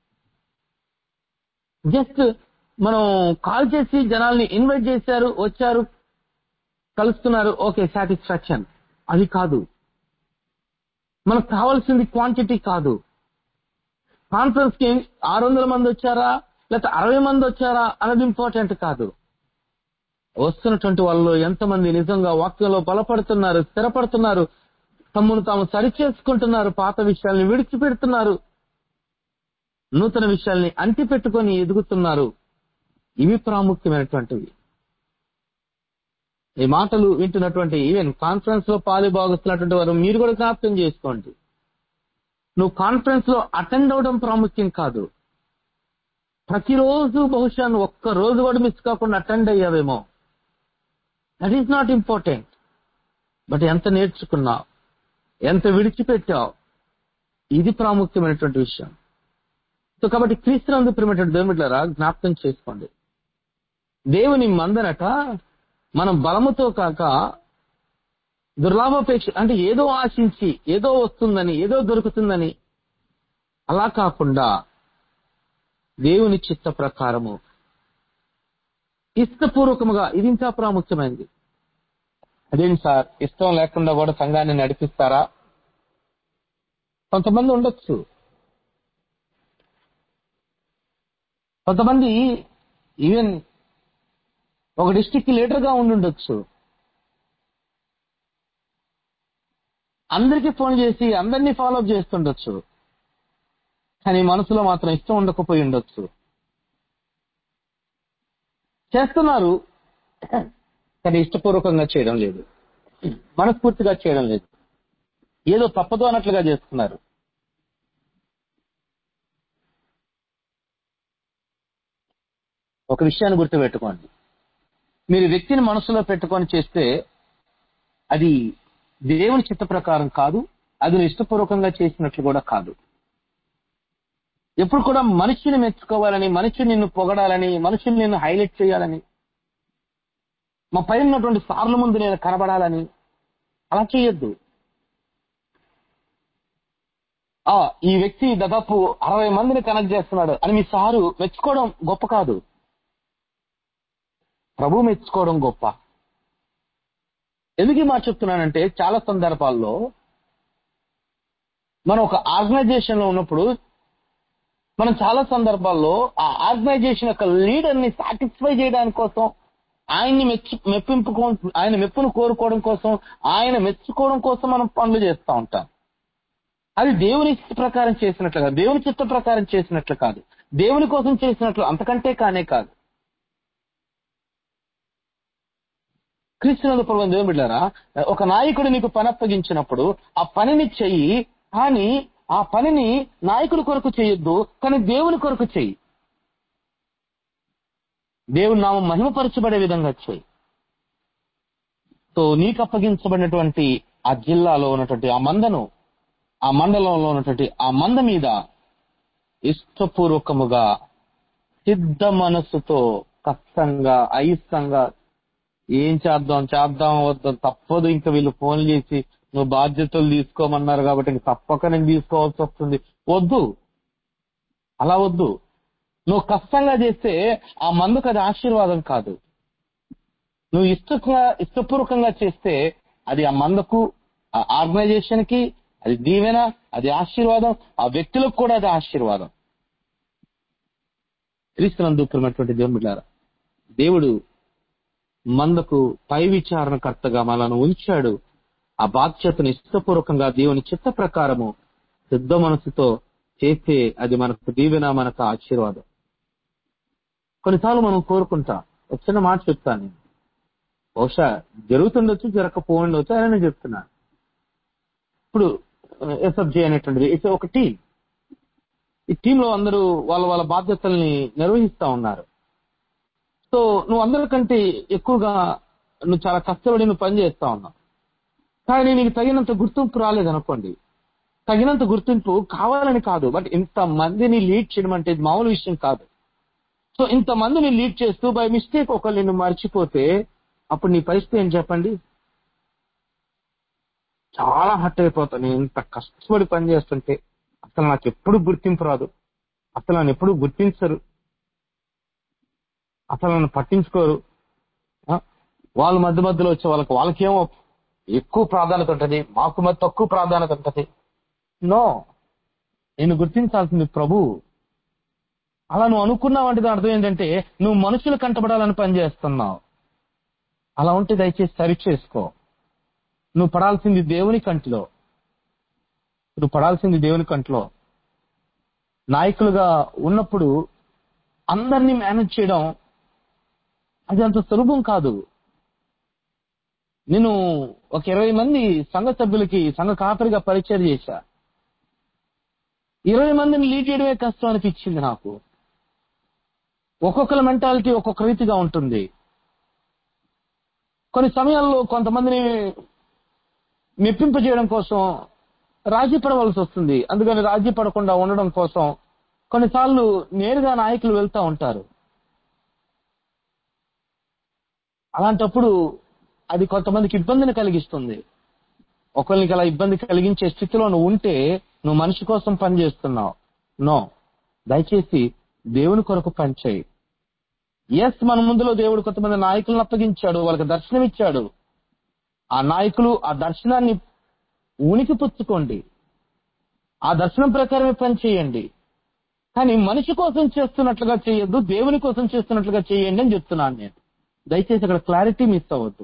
జస్ట్ మనం కాల్ చేసి జనాల్ని ఇన్వైట్ చేశారు వచ్చారు కలుస్తున్నారు ఓకే సాటిస్ఫాక్షన్ అది కాదు మనకు కావాల్సింది క్వాంటిటీ కాదు కాన్ఫరెన్స్ కి ఆరు వందల మంది వచ్చారా లేకపోతే అరవై మంది వచ్చారా అన్నది ఇంపార్టెంట్ కాదు వస్తున్నటువంటి వాళ్ళలో ఎంతమంది నిజంగా వాక్యంలో బలపడుతున్నారు స్థిరపడుతున్నారు తమ్మును తాము సరిచేసుకుంటున్నారు పాత విషయాల్ని విడిచిపెడుతున్నారు నూతన విషయాల్ని అంటి పెట్టుకొని ఎదుగుతున్నారు ఇవి ప్రాముఖ్యమైనటువంటివి ఈ మాటలు వింటున్నటువంటి ఈవెన్ కాన్ఫరెన్స్ లో పాలు బాగుతున్నటువంటి వారు మీరు కూడా జ్ఞాపకం చేసుకోండి నువ్వు కాన్ఫరెన్స్ లో అటెండ్ అవడం ప్రాముఖ్యం కాదు ప్రతిరోజు బహుశా నువ్వు ఒక్క రోజు కూడా మిస్ కాకుండా అటెండ్ అయ్యావేమో that is not important but ఎంత నేర్చుకున్నావు ఎంత విడిచిపెట్టావు ఇది ప్రాముఖ్యమైనటువంటి విషయం సో కాబట్టి క్రీస్తునందు ప్రేమటువంటి దేవుమిట్లరా జ్ఞాపకం చేసుకోండి దేవుని మందనట మనం బలముతో కాక దుర్లాభాపేక్ష అంటే ఏదో ఆశించి ఏదో వస్తుందని ఏదో దొరుకుతుందని అలా కాకుండా దేవుని చిత్త ప్రకారము ఇష్టపూర్వకముగా ఇది ఇంకా ప్రాముఖ్యమైనది అదేంటి సార్ ఇష్టం లేకుండా కూడా సంఘాన్ని నడిపిస్తారా కొంతమంది ఉండొచ్చు కొంతమంది ఈవెన్ ఒక డిస్టిక్ లీడర్ గా ఉండి ఉండొచ్చు అందరికీ ఫోన్ చేసి అందరినీ ఫాలో అప్ చేస్తుండొచ్చు కానీ మనసులో మాత్రం ఇష్టం ఉండకపోయి ఉండొచ్చు చేస్తున్నారు కానీ ఇష్టపూర్వకంగా చేయడం లేదు మనస్ఫూర్తిగా చేయడం లేదు ఏదో తప్పదు అన్నట్లుగా చేస్తున్నారు ఒక విషయాన్ని గుర్తుపెట్టుకోండి మీరు వ్యక్తిని మనసులో పెట్టుకొని చేస్తే అది దేవుని చిత్త ప్రకారం కాదు అది నువ్వు ఇష్టపూర్వకంగా చేసినట్లు కూడా కాదు ఎప్పుడు కూడా మనిషిని మెచ్చుకోవాలని మనిషి నిన్ను పొగడాలని మనుషుని నిన్ను హైలైట్ చేయాలని మా పైన ఉన్నటువంటి సార్ల ముందు నేను కనబడాలని అలా చేయొద్దు ఆ ఈ వ్యక్తి దాదాపు అరవై మందిని కనెక్ట్ చేస్తున్నాడు అని మీ సారు మెచ్చుకోవడం గొప్ప కాదు ప్రభు మెచ్చుకోవడం గొప్ప ఎందుకు ఈ మాట చెప్తున్నానంటే చాలా సందర్భాల్లో మనం ఒక ఆర్గనైజేషన్ లో ఉన్నప్పుడు మనం చాలా సందర్భాల్లో ఆ ఆర్గనైజేషన్ యొక్క లీడర్ ని సాటిస్ఫై చేయడానికి కోసం ఆయన్ని మెచ్చు మెప్పింపు కో- ఆయన మెప్పును కోరుకోవడం కోసం ఆయన మెచ్చుకోవడం కోసం మనం పనులు చేస్తూ ఉంటాం అది దేవుని ఇష్ట ప్రకారం చేసినట్లు కాదు దేవుని చిత్త ప్రకారం చేసినట్లు కాదు దేవుని కోసం చేసినట్లు అంతకంటే కానే కాదు క్రీస్తునందు ప్రభుత్వం దేవుని బిడ్డారా ఒక నాయకుడు నీకు పని అప్పగించినప్పుడు ఆ పనిని చెయ్యి కానీ ఆ పనిని నాయకుడి కొరకు చేయొద్దు కానీ దేవుని కొరకు చెయ్యి దేవుని నామం మహిమపరచబడే విధంగా చేయి సో నీకు అప్పగించబడినటువంటి ఆ జిల్లాలో ఉన్నటువంటి ఆ మందను ఆ మండలంలో ఉన్నటువంటి ఆ మంద మీద ఇష్టపూర్వకముగా సిద్ధ మనస్సుతో కష్టంగా అయిష్టంగా ఏం చేద్దాం చేద్దాం వద్దాం తప్పదు ఇంకా వీళ్ళు ఫోన్ చేసి నువ్వు బాధ్యతలు తీసుకోమన్నారు కాబట్టి ఇంక తప్పక నేను తీసుకోవాల్సి వస్తుంది వద్దు అలా వద్దు నువ్వు కష్టంగా చేస్తే ఆ మందుకు అది ఆశీర్వాదం కాదు నువ్వు ఇష్టంగా ఇష్టపూర్వకంగా చేస్తే అది ఆ మందకు ఆ ఆర్గనైజేషన్ కి అది దీవెన అది ఆశీర్వాదం ఆ వ్యక్తులకు కూడా అది ఆశీర్వాదం క్రీస్తునందు ప్రియమైనటువంటి దేవుని బిడ్డారా దేవుడు మందకు పై విచారణకర్తగా మనను ఉంచాడు ఆ బాధ్యతను ఇష్టపూర్వకంగా దేవుని చిత్త ప్రకారము సిద్ధ మనసుతో చేస్తే అది మనకు దీవెన మనకు ఆశీర్వాదం కొన్నిసార్లు మనం కోరుకుంటాం ఒక చిన్న మాట చెప్తాను నేను బహుశా జరుగుతుండొచ్చు జరగకపోండొచ్చు అని నేను చెప్తున్నాను ఇప్పుడు ఎస్ఎఫ్జే అనేటువంటిది ఇట్స్ ఒక టీం ఈ టీంలో అందరూ వాళ్ళ వాళ్ళ బాధ్యతల్ని నిర్వహిస్తా ఉన్నారు సో నువ్వు అందరికంటే ఎక్కువగా నువ్వు చాలా కష్టపడి నువ్వు పని చేస్తా ఉన్నావు కానీ నీకు తగినంత గుర్తింపు రాలేదనుకోండి తగినంత గుర్తింపు కావాలని కాదు బట్ ఇంత మందిని లీడ్ చేయడం అంటే ఇది మామూలు విషయం కాదు సో ఇంత మందిని లీడ్ చేస్తూ బై మిస్టేక్ ఒకళ్ళు నిన్ను మర్చిపోతే అప్పుడు నీ పరిస్థితి ఏం చెప్పండి చాలా హట్ అయిపోతాను నేను ఇంత కష్టపడి పని చేస్తుంటే అసలు నాకు ఎప్పుడు గుర్తింపు రాదు అసలు నన్ను ఎప్పుడు గుర్తించరు అసలు నన్ను పట్టించుకోరు ఆ? వాళ్ళ మధ్య మధ్యలో వచ్చే వాళ్ళకి వాళ్ళకేమో ఎక్కువ ప్రాధాన్యత ఉంటది మాకు మరి తక్కువ ప్రాధాన్యత ఉంటది నో నేను గుర్తించాల్సింది ప్రభు అలా నువ్వు అనుకున్నావు అంటే దాని అర్థం ఏంటంటే నువ్వు మనుషులు కంటపడాలని పని చేస్తున్నావు అలా ఉంటే దయచేసి సరి చేసుకో నువ్వు పడాల్సింది దేవుని కంటిలో నువ్వు పడాల్సింది దేవుని కంటిలో నాయకులుగా ఉన్నప్పుడు అందరినీ మేనేజ్ చేయడం అది అంత సులభం కాదు నేను ఒక ఇరవై మంది సంఘ సభ్యులకి సంఘ కాపరిగా పరిచయం చేశా ఇరవై మందిని లీడ్ చేయడమే కష్టం అనిపించింది నాకు ఒక్కొక్కల మెంటాలిటీ ఒక్కొక్క రీతిగా ఉంటుంది కొన్ని సమయాల్లో కొంతమందిని మెప్పింపజేయడం కోసం రాజీ పడవలసి వస్తుంది అందుకని రాజీ పడకుండా ఉండడం కోసం కొన్నిసార్లు నేరుగా నాయకులు వెళ్తా ఉంటారు అలాంటప్పుడు అది కొంతమందికి ఇబ్బందిని కలిగిస్తుంది ఒకరికి అలా ఇబ్బంది కలిగించే స్థితిలో నువ్వు ఉంటే నువ్వు మనిషి కోసం పనిచేస్తున్నావు నో దయచేసి దేవుని కొరకు పనిచేయి ఎస్ మన ముందులో దేవుడు కొంతమంది నాయకులను అప్పగించాడు వాళ్ళకి దర్శనం ఇచ్చాడు ఆ నాయకులు ఆ దర్శనాన్ని ఉనికి పుచ్చుకోండి ఆ దర్శనం ప్రకారమే పని చేయండి కానీ మనిషి కోసం చేస్తున్నట్లుగా చేయొద్దు దేవుని కోసం చేస్తున్నట్లుగా చేయండి అని చెప్తున్నాను నేను దయచేసి అక్కడ క్లారిటీ మిస్ అవ్వద్దు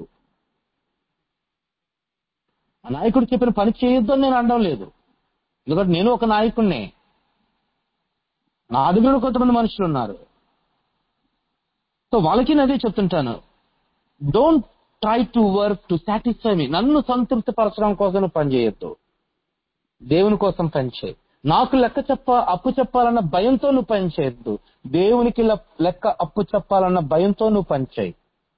ఆ నాయకుడు చెప్పిన పని చేయొద్దు అని నేను అనడం లేదు ఎందుకంటే నేను ఒక నాయకుడినే నా దగ్గర కొంతమంది మనుషులు ఉన్నారు సో వాళ్ళకి నేను అదే చెప్తుంటాను don't try to work to satisfy me నన్ను సంతృప్తి పరచడం కోసం నువ్వు పని చేయొద్దు దేవుని కోసం పని చేయి నాకు లెక్క చెప్ప అప్పు చెప్పాలన్న భయంతో నువ్వు పని చేయొద్దు దేవునికి లె- లెక్క అప్పు చెప్పాలన్న భయంతో నువ్వు పని చేయి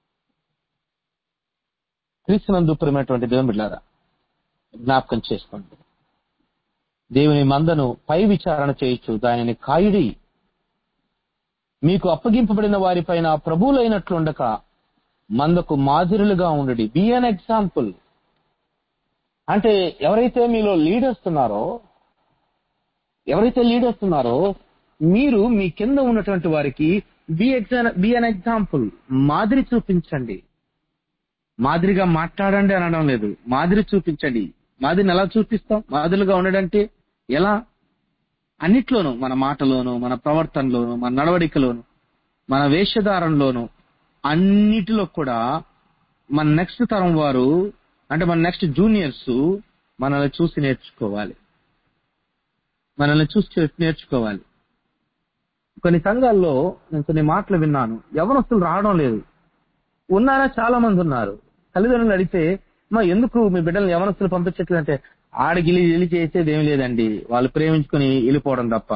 క్రీస్తునందు ప్రియమైనటువంటి దేవుని బిడ్డారా జ్ఞాపకం చేసుకోండి దేవుని మందను పై విచారణ చేయొచ్చు దానిని కాయుడి మీకు అప్పగింపబడిన వారిపైన ప్రభువులైనట్లుండక మందకు మాదిరులుగా ఉండడి బి అన్ ఎగ్జాంపుల్ అంటే ఎవరైతే మీలో లీడర్స్ ఉన్నారో ఎవరైతే లీడర్స్ ఉన్నారో మీరు మీ కింద ఉన్నటువంటి వారికి be exa be an example మాదిరి చూపించండి మాదిరిగా మాట్లాడండి అనడం లేదు మాదిరి చూపించండి మాదిరిని ఎలా చూపిస్తాం మాదిరిగా ఉండడంటే ఎలా అన్నిట్లోనూ మన మాటలోను మన ప్రవర్తనలోను మన నడవడికలోను మన వేషధారంలోను అన్నిటిలో కూడా మన నెక్స్ట్ తరం వారు అంటే మన నెక్స్ట్ జూనియర్స్ మనల్ని చూసి నేర్చుకోవాలి మనల్ని చూసి నేర్చుకోవాలి కొన్ని సంఘాల్లో నేను కొన్ని మాటలు విన్నాను యవనస్తులు రావడం లేదు ఉన్నారా చాలా మంది ఉన్నారు తల్లిదండ్రులు అడిగితే మా ఎందుకు మీ బిడ్డలు యవనస్తులు పంపించట్లేదు అంటే ఆడగిలి ఇల్లి చేసేది ఏం లేదండి వాళ్ళు ప్రేమించుకుని వెళ్ళిపోవడం తప్ప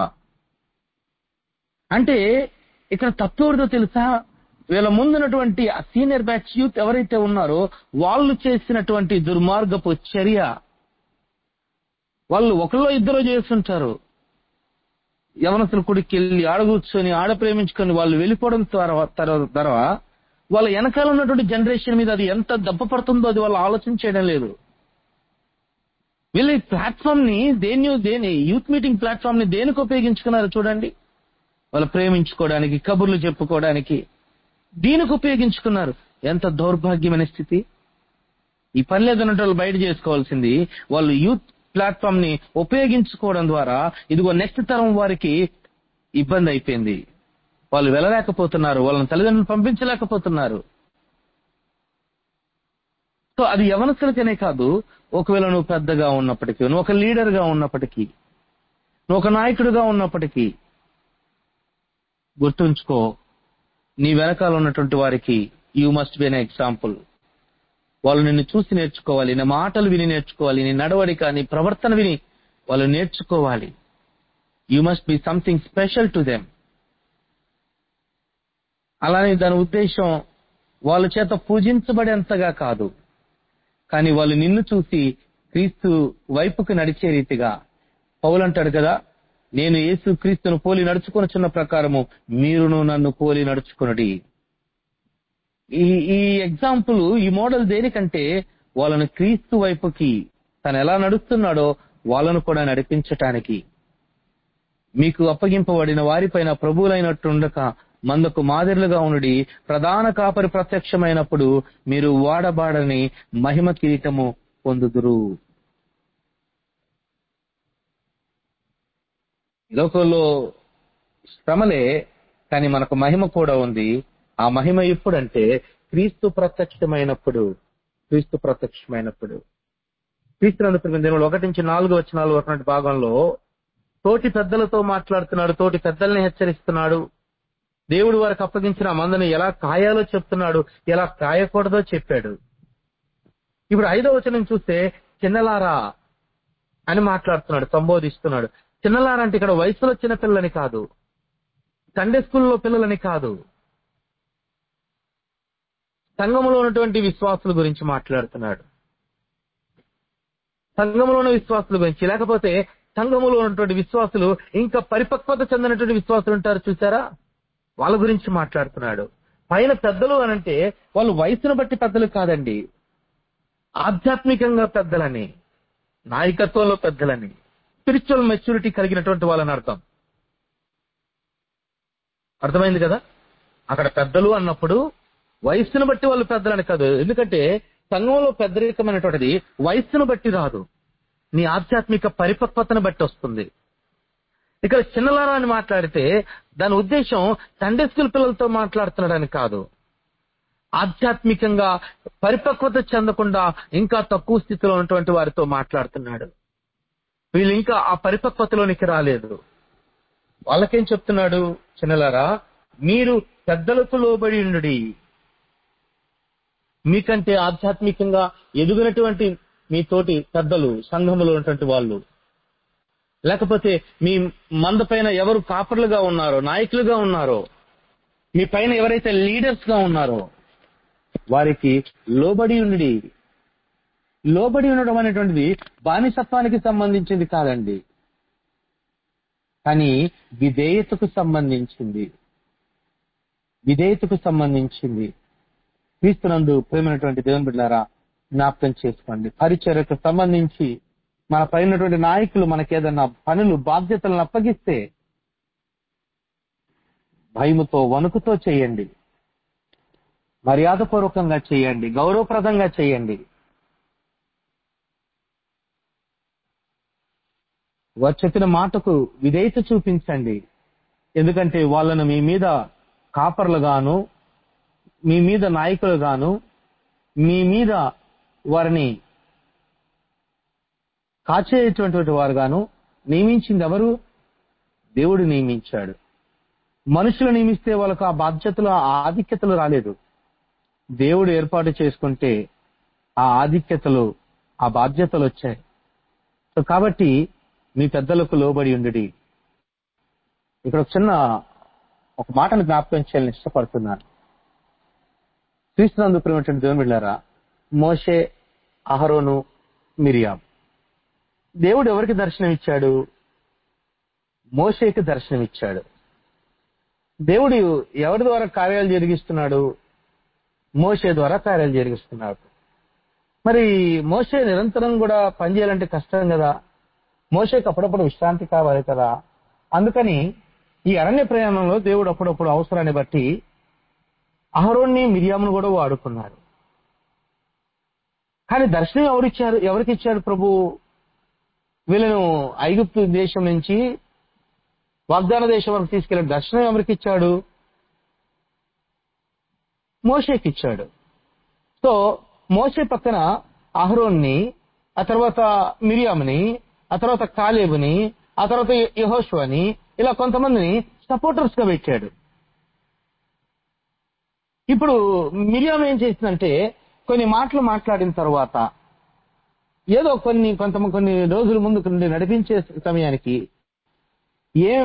అంటే ఇక్కడ తత్వతో తెలుసా వీళ్ళ ముందున్నటువంటి ఆ సీనియర్ బ్యాచ్ యూత్ ఎవరైతే ఉన్నారో వాళ్ళు చేసినటువంటి దుర్మార్గపు చర్య వాళ్ళు ఒకరిలో ఇద్దరు చేస్తుంటారు యవనస్తుల కుడికి వెళ్ళి ఆడ కూర్చొని ఆడ ప్రేమించుకొని వాళ్ళు వెళ్ళిపోవడం తర్వా- తర్వా- తర్వాత వాళ్ళ వెనకాల ఉన్నటువంటి జనరేషన్ మీద అది ఎంత దెబ్బ పడుతుందో అది వాళ్ళు ఆలోచన చేయడం లేదు వీళ్ళు ఈ ప్లాట్ఫామ్ ని దేని దేని యూత్ మీటింగ్ ప్లాట్ఫామ్ ని దేనికి ఉపయోగించుకున్నారు చూడండి వాళ్ళు ప్రేమించుకోవడానికి కబుర్లు చెప్పుకోవడానికి దీనికి ఉపయోగించుకున్నారు ఎంత దౌర్భాగ్యమైన స్థితి ఈ పని లేదన్నట్టు వాళ్ళు బయట చేసుకోవాల్సింది వాళ్ళు యూత్ ప్లాట్ఫామ్ ని ఉపయోగించుకోవడం ద్వారా ఇదిగో నెక్స్ట్ తరం వారికి ఇబ్బంది అయిపోయింది వాళ్ళు వెళ్ళలేకపోతున్నారు వాళ్ళని తల్లిదండ్రులు పంపించలేకపోతున్నారు సో అది యవనస్తులకనే కాదు ఒకవేళ నువ్వు పెద్దగా ఉన్నప్పటికీ నువ్వు ఒక లీడర్ గా ఉన్నప్పటికీ నువ్వు ఒక నాయకుడిగా ఉన్నప్పటికీ గుర్తుంచుకో నీ వెనకాల ఉన్నటువంటి వారికి you must be an example వాళ్ళు నిన్ను చూసి నేర్చుకోవాలి నీ మాటలు విని నేర్చుకోవాలి నీ నడవడిక నీ ప్రవర్తన విని వాళ్ళు నేర్చుకోవాలి you must be something special to them అలానే దాని ఉద్దేశం వాళ్ళ చేత పూజించబడేంతగా కాదు కానీ వాళ్ళు నిన్ను చూసి క్రీస్తు వైపుకు నడిచే రీతిగా పౌలు అంటాడు కదా నేను యేసు క్రీస్తును పోలి నడుచుకొనుచున్న ప్రకారము మీరును నన్ను పోలి నడుచుకునడి ఈ ఈ ఎగ్జాంపుల్ ఈ మోడల్ దేనికంటే వాళ్ళను క్రీస్తు వైపుకి తను ఎలా నడుస్తున్నాడో వాళ్ళను కూడా నడిపించటానికి మీకు అప్పగింపబడిన వారిపైన ప్రభువులైనట్టుండక మందకు మాదిరిలుగా ఉండి ప్రధాన కాపరి ప్రత్యక్షమైనప్పుడు మీరు వాడబాడని మహిమ కిరీటము పొందుదురు ఈ లోకంలో శ్రమలే కానీ మనకు మహిమ కూడా ఉంది ఆ మహిమ ఎప్పుడంటే క్రీస్తు ప్రత్యక్షమైనప్పుడు క్రీస్తు ప్రత్యక్షమైనప్పుడు క్రీస్తు దేవుడు ఒకటి నుంచి నాలుగు వచనాలు ఉన్నటువంటి భాగంలో తోటి పెద్దలతో మాట్లాడుతున్నాడు తోటి పెద్దల్ని హెచ్చరిస్తున్నాడు దేవుడు వారికి అప్పగించిన ఆ మందని ఎలా కాయాలో చెప్తున్నాడు ఎలా కాయకూడదో చెప్పాడు ఇప్పుడు ఐదో వచనం చూస్తే చిన్నలారా అని మాట్లాడుతున్నాడు సంబోధిస్తున్నాడు చిన్నలారా అంటే ఇక్కడ వయసులో చిన్న పిల్లలని కాదు సండే స్కూల్లో పిల్లలని కాదు సంఘములో ఉన్నటువంటి విశ్వాసుల గురించి మాట్లాడుతున్నాడు సంఘములో ఉన్న విశ్వాసుల గురించి లేకపోతే సంఘములో ఉన్నటువంటి విశ్వాసులు ఇంకా పరిపక్వత చెందినటువంటి విశ్వాసులు ఉంటారు చూసారా వాళ్ళ గురించి మాట్లాడుతున్నాడు పైన పెద్దలు అనంటే వాళ్ళు వయసును బట్టి పెద్దలు కాదండి ఆధ్యాత్మికంగా పెద్దలని నాయకత్వంలో పెద్దలని స్పిరిచువల్ మెచ్యూరిటీ కలిగినటువంటి వాళ్ళని అర్థం అర్థమైంది కదా అక్కడ పెద్దలు అన్నప్పుడు వయస్సును బట్టి వాళ్ళు పెద్దలని కాదు ఎందుకంటే సంఘంలో పెద్దరికమైనటువంటిది వయస్సును బట్టి రాదు నీ ఆధ్యాత్మిక పరిపక్వతను బట్టి వస్తుంది ఇక్కడ చిన్నలారా అని మాట్లాడితే దాని ఉద్దేశం సండే స్కూల్ పిల్లలతో మాట్లాడుతున్నాడని కాదు ఆధ్యాత్మికంగా పరిపక్వత చెందకుండా ఇంకా తక్కువ స్థితిలో ఉన్నటువంటి వారితో మాట్లాడుతున్నాడు వీళ్ళు ఇంకా ఆ పరిపక్వతలోనికి రాలేదు వాళ్ళకేం చెప్తున్నాడు చిన్నలారా మీరు పెద్దలకు లోబడి ఉండుడి మీకంటే ఆధ్యాత్మికంగా ఎదుగునటువంటి మీ తోటి పెద్దలు సంఘములో ఉన్నటువంటి వాళ్ళు లేకపోతే మీ మంద పైన ఎవరు కాపర్లుగా ఉన్నారో నాయకులుగా ఉన్నారో మీ పైన ఎవరైతే లీడర్స్ గా ఉన్నారో వారికి లోబడి ఉండి లోబడి ఉండడం అనేటువంటిది బానిసత్వానికి సంబంధించింది కాదండి కానీ విధేయతకు సంబంధించింది విధేయతకు సంబంధించింది క్రీస్తునందు ప్రేమైనటువంటి దేవుని బిడ్డారా జ్ఞాపకం చేసుకోండి పరిచర్యకు సంబంధించి మన పైనటువంటి నాయకులు మనకేదన్నా పనులు బాధ్యతలను అప్పగిస్తే భయముతో వణుకుతో చేయండి మర్యాదపూర్వకంగా చేయండి గౌరవప్రదంగా చేయండి వారు చెప్పిన మాటకు విధేయత చూపించండి ఎందుకంటే వాళ్ళను మీ మీద కాపర్లుగాను మీ మీద నాయకులుగాను మీ మీద వారిని కాచేటువంటి వారుగాను నియమించింది ఎవరు దేవుడు నియమించాడు మనుషులు నియమిస్తే వాళ్ళకు ఆ బాధ్యతలు ఆ ఆధిక్యతలు రాలేదు దేవుడు ఏర్పాటు చేసుకుంటే ఆ ఆధిక్యతలు ఆ బాధ్యతలు వచ్చాయి సో కాబట్టి మీ పెద్దలకు లోబడి ఉండి ఇక్కడ ఒక చిన్న ఒక మాటను జ్ఞాపకం చేయాలని ఇష్టపడుతున్నాను క్రీస్తునందు ప్రేమటువంటి దేవుని వెళ్ళారా మోషే అహరోను మిరియాం దేవుడు ఎవరికి దర్శనం ఇచ్చాడు మోషేకి దర్శనం ఇచ్చాడు దేవుడు ఎవరి ద్వారా కార్యాలు జరిగిస్తున్నాడు మోషే ద్వారా కార్యాలు జరిగిస్తున్నాడు మరి మోషే నిరంతరం కూడా పనిచేయాలంటే కష్టం కదా మోషేకి అప్పుడప్పుడు విశ్రాంతి కావాలి కదా అందుకని ఈ అరణ్య ప్రయాణంలో దేవుడు అప్పుడప్పుడు అవసరాన్ని బట్టి అహరోన్ని మిరియామును కూడా వాడుకున్నారు కానీ దర్శనం ఎవరిచ్చారు ఎవరికి ఇచ్చాడు ప్రభు వీళ్ళను ఐగుప్తు దేశం నుంచి వాగ్దాన దేశం వరకు తీసుకెళ్లే దర్శనం ఎవరికి ఇచ్చాడు మోషేకి ఇచ్చాడు సో మోషే పక్కన అహరోన్ని ఆ తర్వాత మిరియాముని ఆ తర్వాత కాలేబుని ఆ తర్వాత యహోష్వని ఇలా కొంతమందిని సపోర్టర్స్ గా పెట్టాడు ఇప్పుడు మిరియాం ఏం చేసిందంటే కొన్ని మాటలు మాట్లాడిన తర్వాత ఏదో కొన్ని కొంత కొన్ని రోజుల ముందు నుండి నడిపించే సమయానికి ఏం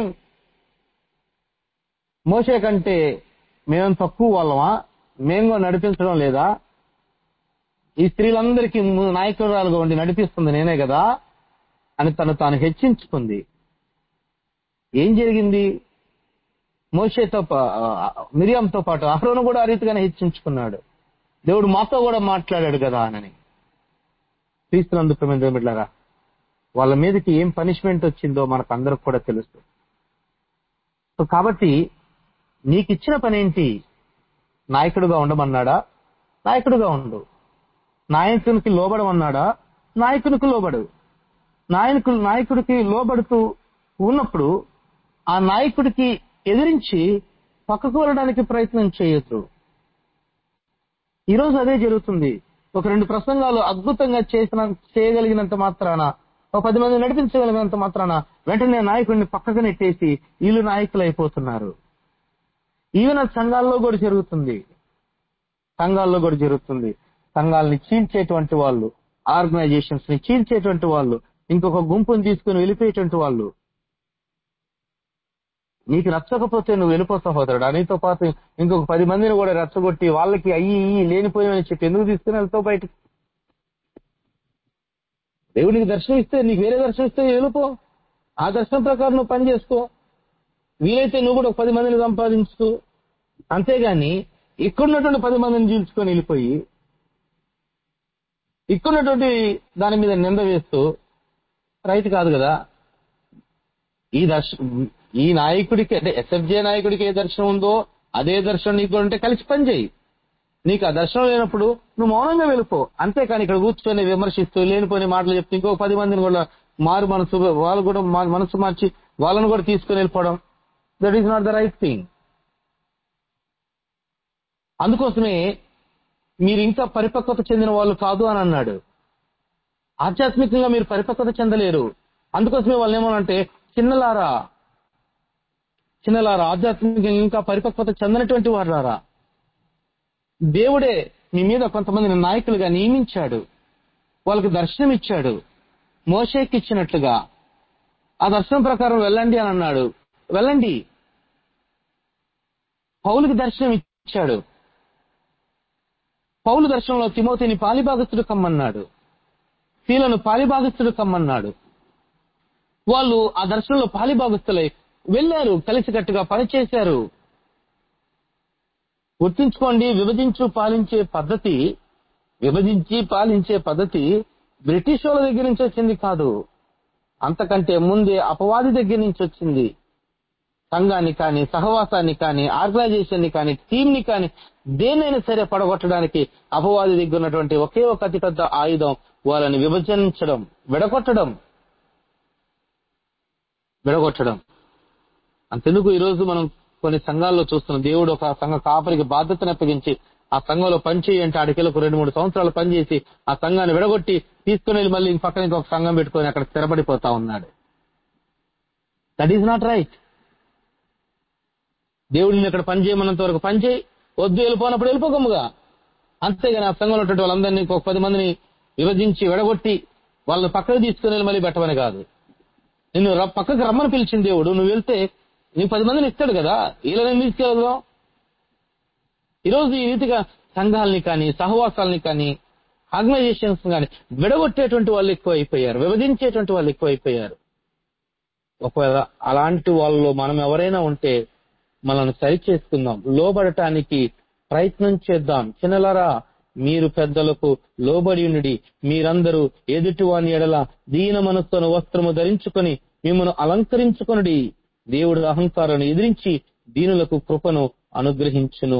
మోసే కంటే మేము తక్కువ వాళ్ళమా మేము నడిపించడం లేదా ఈ స్త్రీలందరికీ నాయకురాలుగా ఉండి నడిపిస్తుంది నేనే కదా అని తను తాను హెచ్చించుకుంది ఏం జరిగింది మోషేతో మిరియంతో పాటు అహరోను కూడా ఆ రీతిగానే హెచ్చించుకున్నాడు దేవుడు మాతో కూడా మాట్లాడాడు కదా అని క్రీస్తునందుకు బిడ్డారా వాళ్ళ మీదకి ఏం పనిష్మెంట్ వచ్చిందో మనకు అందరికి కూడా తెలుసు సో కాబట్టి నీకు ఇచ్చిన పని ఏంటి నాయకుడుగా ఉండమన్నాడా నాయకుడుగా ఉండు నాయకునికి లోబడమన్నాడా నాయకునికి లోబడు నాయకుడు నాయకుడికి లోబడుతూ ఉన్నప్పుడు ఆ నాయకుడికి ఎదిరించి పక్కకు వెళ్ళడానికి ప్రయత్నం చేయొద్దు ఈరోజు అదే జరుగుతుంది ఒక రెండు ప్రసంగాలు అద్భుతంగా చేసిన చేయగలిగినంత మాత్రాన ఒక పది మంది నడిపించగలిగినంత మాత్రాన వెంటనే నాయకుడిని పక్కకు నెట్టేసి వీళ్ళు నాయకులు అయిపోతున్నారు ఈవెన్ అది సంఘాల్లో కూడా జరుగుతుంది సంఘాల్లో కూడా జరుగుతుంది సంఘాలని చీల్చేటువంటి వాళ్ళు ఆర్గనైజేషన్స్ ని చీల్చేటువంటి వాళ్ళు ఇంకొక గుంపుని తీసుకుని వెళ్ళిపోయేటువంటి వాళ్ళు నీకు నచ్చకపోతే నువ్వు వెళ్ళిపో సహోదరుడు నీతో పాటు ఇంకొక పది మందిని కూడా రెచ్చగొట్టి వాళ్ళకి అయ్యి ఇయ్యి లేనిపోయామని చెప్పి ఎందుకు తీసుకుని వెళ్తావు బయటికి దేవునికి దర్శనం ఇస్తే నీకు వేరే దర్శనం ఇస్తే వెళ్ళిపో ఆ దర్శనం ప్రకారం నువ్వు పని చేసుకో వీలైతే నువ్వు కూడా ఒక పది మందిని సంపాదించు అంతేగాని ఇక్కడున్నటువంటి పది మందిని చీల్చుకొని వెళ్ళిపోయి ఇక్కడున్నటువంటి దాని మీద నింద వేస్తూ రైతు కాదు కదా ఈ దర్శ ఈ నాయకుడికి అంటే ఎస్ఎఫ్జే నాయకుడికి ఏ దర్శనం ఉందో అదే దర్శనం నీకు ఉంటే కలిసి పనిచేయి నీకు ఆ దర్శనం లేనప్పుడు నువ్వు మౌనంగా వెళ్ళిపో అంతేకాని ఇక్కడ కూర్చొని విమర్శిస్తూ లేనిపోని మాటలు చెప్తూ ఇంకో పది మందిని కూడా మారు మనసు వాళ్ళు కూడా మా- మనసు మార్చి వాళ్ళని కూడా తీసుకుని వెళ్ళిపోవడం that is not the right thing అందుకోసమే మీరు ఇంకా పరిపక్వత చెందిన వాళ్ళు కాదు అని అన్నాడు ఆధ్యాత్మికంగా మీరు పరిపక్వత చెందలేరు అందుకోసమే వాళ్ళు ఏమనంటే చిన్నలారా చిన్నలారా ఆధ్యాత్మికంగా ఇంకా పరిపక్వత చెందనటువంటి వారారా దేవుడే మీ మీద కొంతమందిని నాయకులుగా నియమించాడు వాళ్ళకి దర్శనం ఇచ్చాడు మోషేకి ఇచ్చినట్లుగా ఆ దర్శనం ప్రకారం వెళ్ళండి అని అన్నాడు వెళ్ళండి పౌలుకి దర్శనం ఇచ్చాడు పౌలు దర్శనంలో తిమోతిని పాలిభాగస్తుడు కమ్మన్నాడు శీలను పాలిభాగస్తుడు కమ్మన్నాడు వాళ్ళు ఆ దర్శనంలో పాలిభాగస్తులై వెళ్ళారు కలిసికట్టుగా పనిచేశారు గుర్తుంచుకోండి విభజించు పాలించే పద్ధతి విభజించి పాలించే పద్ధతి బ్రిటిష్ వాళ్ళ దగ్గర నుంచి వచ్చింది కాదు అంతకంటే ముందే అపవాది దగ్గర నుంచి వచ్చింది సంఘాన్ని కానీ సహవాసాన్ని కానీ ఆర్గనైజేషన్ ని కానీ టీం ని కానీ దేనైనా సరే పడగొట్టడానికి అపవాది దగ్గర ఉన్నటువంటి ఒకే ఒక అతిపెద్ద ఆయుధం వాళ్ళని విభజించడం విడగొట్టడం విడగొట్టడం అంతెందుకు ఈ రోజు మనం కొన్ని సంఘాల్లో చూస్తున్నాం దేవుడు ఒక సంఘ కాపరికి బాధ్యతను అప్పగించి ఆ సంఘంలో పనిచేయంటే ఆడికెళ్ళి ఒక రెండు మూడు సంవత్సరాలు పనిచేసి ఆ సంఘాన్ని విడగొట్టి తీసుకుని వెళ్ళి మళ్ళీ ఇంక పక్కన ఇంకొక సంఘం పెట్టుకొని అక్కడ స్థిరపడిపోతా ఉన్నాడు దట్ ఈస్ నాట్ రైట్ దేవుడిని ఇక్కడ పని చేయమన్నంత వరకు పని చేయి వద్దు వెళ్ళిపోనప్పుడు వెళ్ళిపోకముగా అంతేగాని ఆ సంఘంలో ఉన్నటువంటి వాళ్ళందరినీ ఒక పది మందిని విభజించి విడగొట్టి వాళ్ళని పక్కకు తీసుకుని వెళ్ళి మళ్ళీ పెట్టమని కాదు నిన్ను ర- పక్కకు రమ్మని పిలిచిన దేవుడు నువ్వు వెళ్తే నీకు పది మందిని ఇస్తాడు కదా వీళ్ళని తీసుకెళ్దాం ఈరోజు ఈ రీతిగా సంఘాలని కానీ సహవాసాలని కానీ ఆర్గనైజేషన్స్ కానీ విడగొట్టేటువంటి వాళ్ళు ఎక్కువ అయిపోయారు విభజించేటువంటి వాళ్ళు ఎక్కువ అయిపోయారు ఒకవేళ అలాంటి వాళ్ళలో మనం ఎవరైనా ఉంటే మనల్ని సరి చేసుకుందాం లోబడటానికి ప్రయత్నం చేద్దాం చిన్నలారా మీరు పెద్దలకు లోబడి ఉండి మీరందరూ ఎదుటివాని ఎడల దీన మనస్సును వస్త్రము ధరించుకొని మిమ్మల్ని అలంకరించుకొనుడి దేవుడు అహంకారాన్ని ఎదిరించి దీనులకు కృపను అనుగ్రహించును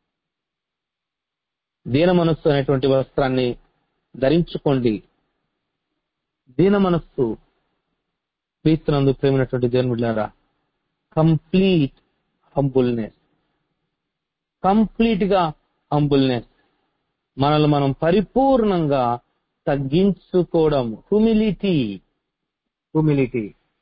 దీన మనస్సు అనేటువంటి వస్త్రాన్ని ధరించుకోండి దీన మనస్సు క్రీస్తునందు ప్రేమైనటువంటి దేవుని బిడ్డారా కంప్లీట్ హంబుల్నెస్ కంప్లీట్ గా హంబుల్నెస్ మనల్ని మనం పరిపూర్ణంగా తగ్గించుకోవడం హ్యూమిలిటీ హ్యూమిలిటీ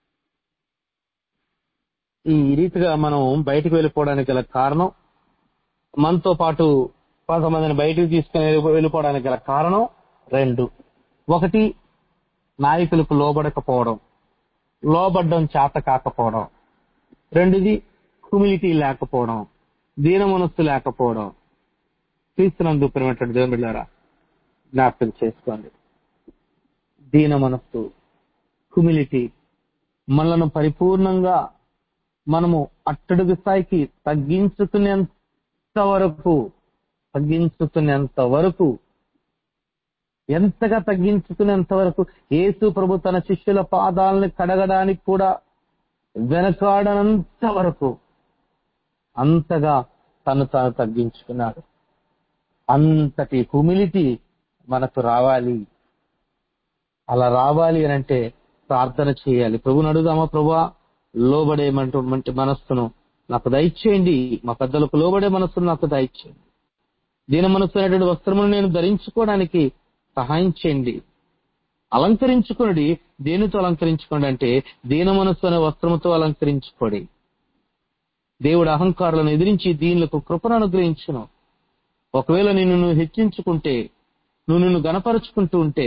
ఈ రీతిగా మనం బయటకు వెళ్ళిపోవడానికి గల కారణం మనతో పాటు కొంతమందిని బయటకు తీసుకుని వెళ్ళి- వెళ్ళిపోవడానికి గల కారణం రెండు ఒకటి నాయకులకు లోబడకపోవడం లోబడ్డం చేత కాకపోవడం రెండుది హ్యూమిలిటీ లేకపోవడం దీన మనస్సు లేకపోవడం క్రీస్తునందు ప్రేమటువంటి దేవుని బిడ్డారా జ్ఞాపకం చేసుకోండి దీన మనస్సు హ్యూమిలిటీ మనలను పరిపూర్ణంగా మనము అట్టడుగు స్థాయికి తగ్గించుకునేంత వరకు తగ్గించుకునేంత వరకు ఎంతగా తగ్గించుకునేంత వరకు యేసు ప్రభు తన శిష్యుల పాదాలను కడగడానికి కూడా వెనకాడనంత వరకు అంతగా తను తాను తగ్గించుకున్నాడు అంతటి హ్యూమిలిటీ మనకు రావాలి అలా రావాలి అని అంటే ప్రార్థన చేయాలి ప్రభుని అడుగుదామా ప్రభా లోబడేమంటే మనస్సును నాకు దయచేయండి మా పెద్దలకు లోబడే మనస్సును నాకు దయచేయండి దీని మనస్సు అనేటువంటి వస్త్రమును నేను ధరించుకోవడానికి సహాయం చేయండి అలంకరించుకుని దేనితో అలంకరించుకోండి అంటే దీన మనస్సు అనే వస్త్రముతో అలంకరించుకోండి దేవుడు అహంకారులను ఎదిరించి దీనులకు కృపను అనుగ్రహించును ఒకవేళ నిన్ను నువ్వు హెచ్చించుకుంటే నువ్వు నిన్ను గనపరుచుకుంటూ ఉంటే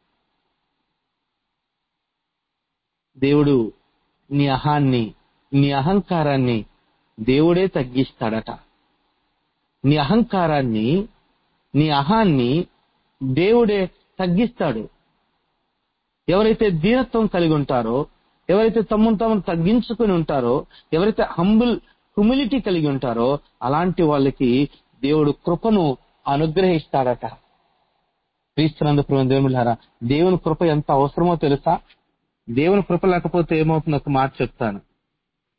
దేవుడు నీ అహాన్ని నీ అహంకారాన్ని దేవుడే తగ్గిస్తాడట నీ అహంకారాన్ని నీ అహాన్ని దేవుడే తగ్గిస్తాడు ఎవరైతే దీనత్వం కలిగి ఉంటారో ఎవరైతే తమను తాము తగ్గించుకుని ఉంటారో ఎవరైతే హంబుల్ హ్యూమిలిటీ కలిగి ఉంటారో అలాంటి వాళ్ళకి దేవుడు కృపను అనుగ్రహిస్తాడట క్రీస్తునందు ప్రేమ దేవులారా దేవుని కృప ఎంత అవసరమో తెలుసా దేవుని కృప లేకపోతే ఏమవుతుందో ఒక మాట చెప్తాను